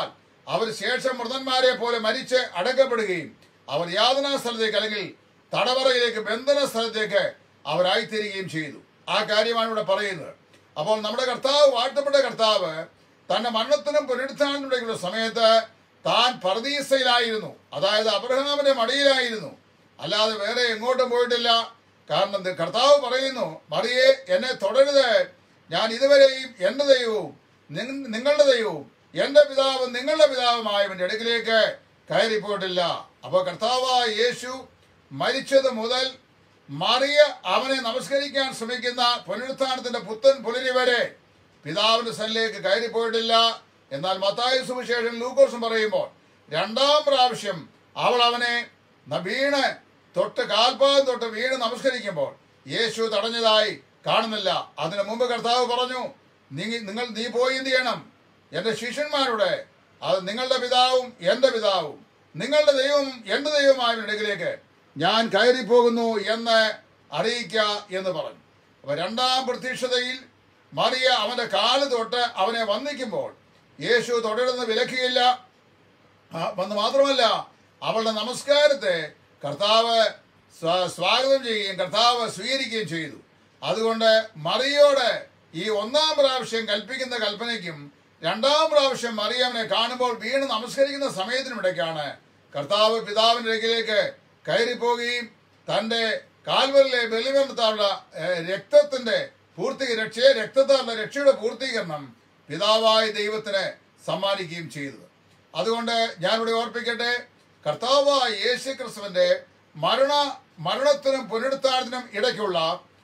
S1: അവർ ശേഷം മൃതന്മാരെ പോലെ മരിച്ച് അടക്കപ്പെടുകയും അവർ യാതനാ സ്ഥലത്തേക്ക് അല്ലെങ്കിൽ തടവറയിലേക്ക് ബന്ധന സ്ഥലത്തേക്ക് അവരായിത്തീരുകയും ചെയ്തു ആ കാര്യമാണ് ഇവിടെ പറയുന്നത് അപ്പോൾ നമ്മുടെ കർത്താവ് വാഴ്ത്തപ്പെട്ട കർത്താവ് തന്റെ മരണത്തിനും പുനരുത്ഥാനത്തിനുള്ള സമയത്ത് താൻ പർദീസയിലായിരുന്നു അതായത് അബ്രഹാമിന്റെ മടിയിലായിരുന്നു അല്ലാതെ വേറെ എങ്ങോട്ടും പോയിട്ടില്ല കാരണം ഇത് കർത്താവ് പറയുന്നു മറിയെ എന്നെ തുടരുത് ഞാൻ ഇതുവരെയും എൻ്റെ ദൈവവും നിങ്ങ- നിങ്ങളുടെ ദൈവവും എൻ്റെ പിതാവും നിങ്ങളുടെ പിതാവുമായവൻ്റെ അടുക്കിലേക്ക് കയറിപ്പോയിട്ടില്ല അപ്പോൾ കർത്താവായ യേശു മരിച്ചത് മുതൽ മറിയ അവനെ നമസ്കരിക്കാൻ ശ്രമിക്കുന്ന പുനരുത്ഥാനത്തിന്റെ പുത്തൻ പുലരി വരെ പിതാവിന്റെ സന്നിലേക്ക് കയറിപ്പോയിട്ടില്ല എന്നാൽ മത്തായ സുവിശേഷൻ ലൂക്കോസും പറയുമ്പോൾ രണ്ടാം പ്രാവശ്യം അവൾ അവനെ ന- വീണ് തൊട്ട് കാൽപാദം തൊട്ട് വീണ് നമസ്കരിക്കുമ്പോൾ യേശു തടഞ്ഞതായി കാണുന്നില്ല അതിനു മുമ്പ് കർത്താവ് പറഞ്ഞു "നീ- നിങ്ങൾ നീ പോയി എന്ത് ചെയ്യണം എന്റെ ശിഷ്യന്മാരുടെ അത് നിങ്ങളുടെ പിതാവും എന്റെ പിതാവും നിങ്ങളുടെ ദൈവവും എന്റെ ദൈവമായ ഇടയിലേക്ക് ഞാൻ കയറിപ്പോകുന്നു എന്ന് അറിയിക്ക എന്ന് പറഞ്ഞു അപ്പൊ രണ്ടാം പ്രത്യക്ഷതയിൽ മറിയ അവന്റെ കാല് തൊട്ട് അവനെ വന്ദിക്കുമ്പോൾ യേശു തുടരുന്ന വിലക്കിയില്ല ആ, വന്ന് മാത്രമല്ല അവളുടെ നമസ്കാരത്തെ കർത്താവ് സ്വാ- സ്വാഗതം ചെയ്യുകയും കർത്താവ് സ്വീകരിക്കുകയും ചെയ്തു അതുകൊണ്ട് മറിയോട് ഈ ഒന്നാം പ്രാവശ്യം കൽപ്പിക്കുന്ന കൽപ്പനയ്ക്കും രണ്ടാം പ്രാവശ്യം മറിയമ്മനെ കാണുമ്പോൾ വീണ് നമസ്കരിക്കുന്ന സമയത്തിനിടയ്ക്കാണ് കർത്താവ് പിതാവിന്റെ അരികിലേക്ക് കയറിപ്പോകുകയും തന്റെ കാൽവരിലെ ബലിമരണത്താലുള്ള ഏഹ്, രക്തത്തിന്റെ പൂർത്തി രക്ഷയെ രക്തത്താലുള്ള രക്ഷയുടെ പൂർത്തീകരണം പിതാവായ ദൈവത്തിന് സമ്മാനിക്കുകയും ചെയ്തത് അതുകൊണ്ട് ഞാനിവിടെ ഓർപ്പിക്കട്ടെ കർത്താവായ യേശു ക്രിസ്തുവിന്റെ മരണ മരണത്തിനും പുനരുത്ഥാനത്തിനും ഇടയ്ക്കുള്ള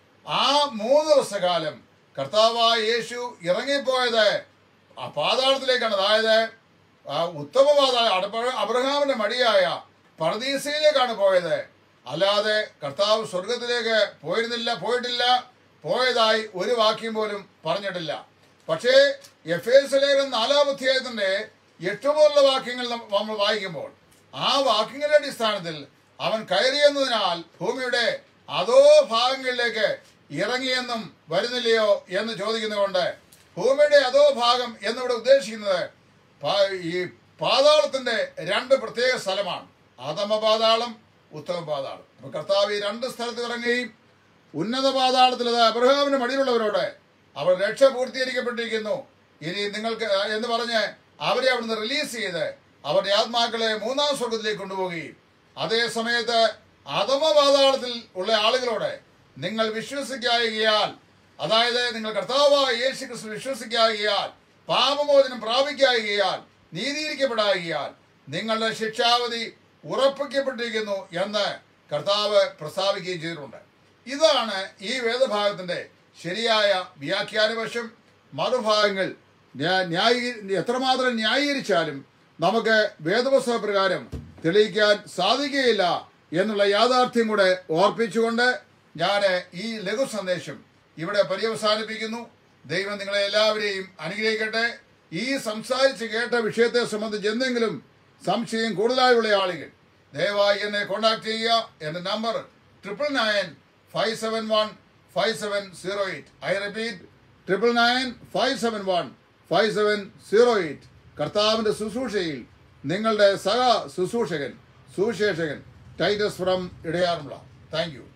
S1: ആ മൂന്ന് ദിവസകാലം കർത്താവായ യേശു ഇറങ്ങിപ്പോയത് ആ പാതാളത്തിലേക്കാണ് അതായത് ആ ഉത്തമ പാതാള അടപ്പ- അബ്രഹാമിന്റെ മടിയായ പർദീസയിലേക്കാണ് പോയത് അല്ലാതെ കർത്താവ് സ്വർഗത്തിലേക്ക് പോയിരുന്നില്ല പോയിട്ടില്ല പോയതായി ഒരു വാക്യം പോലും പറഞ്ഞിട്ടില്ല പക്ഷേ എഫ് എസ് ലേഖനം നാലാം അധ്യായത്തിന്റെ എട്ട് മുതലുള്ള വാക്യങ്ങൾ നം- നമ്മൾ വായിക്കുമ്പോൾ ആ വാക്യങ്ങളുടെ അടിസ്ഥാനത്തിൽ അവൻ കയറിയെന്നതിനാൽ ഭൂമിയുടെ അതോ ഭാഗങ്ങളിലേക്ക് ഇറങ്ങിയെന്നും വരുന്നില്ലയോ എന്ന് ചോദിക്കുന്നതുകൊണ്ട് ഭൂമിയുടെ അതോ ഭാഗം എന്നിവിടെ ഉദ്ദേശിക്കുന്നത് പാ- ഈ പാതാളത്തിന്റെ രണ്ട് പ്രത്യേക സ്ഥലമാണ് ആദമ പാതാളം ഉത്തമ പാതാളം അപ്പൊ കർത്താവ് ഈ രണ്ട് സ്ഥലത്ത് ഇറങ്ങുകയും ഉന്നത പാതാളത്തിൽ അത് അബ്രഹാമിന് മടിയിലുള്ളവരോട് അവർ രക്ഷ പൂർത്തീകരിക്കപ്പെട്ടിരിക്കുന്നു ഇനി നിങ്ങൾക്ക് ആ, എന്ന് പറഞ്ഞ് അവരെ അവിടുന്ന് റിലീസ് ചെയ്ത് അവരുടെ ആത്മാക്കളെ മൂന്നാം സ്വർഗത്തിലേക്ക് കൊണ്ടുപോവുകയും അതേ സമയത്ത് അധമ പാതാളത്തിൽ ഉള്ള ആളുകളോട് നിങ്ങൾ വിശ്വസിക്കായികയാൽ അതായത് നിങ്ങൾ കർത്താവായ യേശു ക്രിസ്തു വിശ്വസിക്കായികയാൽ പാപമോചനം പ്രാപിക്കായികയാൽ നീതീകരിക്കപ്പെടായികയാൽ നിങ്ങളുടെ ശിക്ഷാവധി ഉറപ്പിക്കപ്പെട്ടിരിക്കുന്നു എന്ന് കർത്താവ് പ്രസ്താവിക്കുകയും ചെയ്തിട്ടുണ്ട് ഇതാണ് ഈ വേദഭാഗത്തിന്റെ ശരിയായ വ്യാഖ്യാനവശം മറുഭാഗങ്ങൾ ന്യാ- ന്യായീ- എത്രമാത്രം ന്യായീകരിച്ചാലും നമുക്ക് വേദപുസ്തക പ്രകാരം തെളിയിക്കാൻ സാധിക്കുകയില്ല എന്നുള്ള യാഥാർത്ഥ്യം കൂടെ ഓർപ്പിച്ചുകൊണ്ട് ഞാൻ ഈ ലഘു സന്ദേശം ഇവിടെ പര്യവസാനിപ്പിക്കുന്നു ദൈവം നിങ്ങളെ എല്ലാവരെയും അനുഗ്രഹിക്കട്ടെ ഈ സംസാരിച്ച് കേട്ട വിഷയത്തെ സംബന്ധിച്ച് എന്തെങ്കിലും സംശയം കൂടുതലായുള്ള ആളുകൾ ദയവായി എന്നെ കോൺടാക്ട് ചെയ്യുക എന്റെ number triple nine five seven one five seven zero eight I repeat triple nine five seven one five seven zero eight കർത്താവിന്റെ ശുശ്രൂഷയിൽ നിങ്ങളുടെ സഹ ശുശ്രൂഷകൻ സുവിശേഷകൻ ടൈറ്റസ് ഫ്രം ഇടയാറുമുള്ള താങ്ക് യു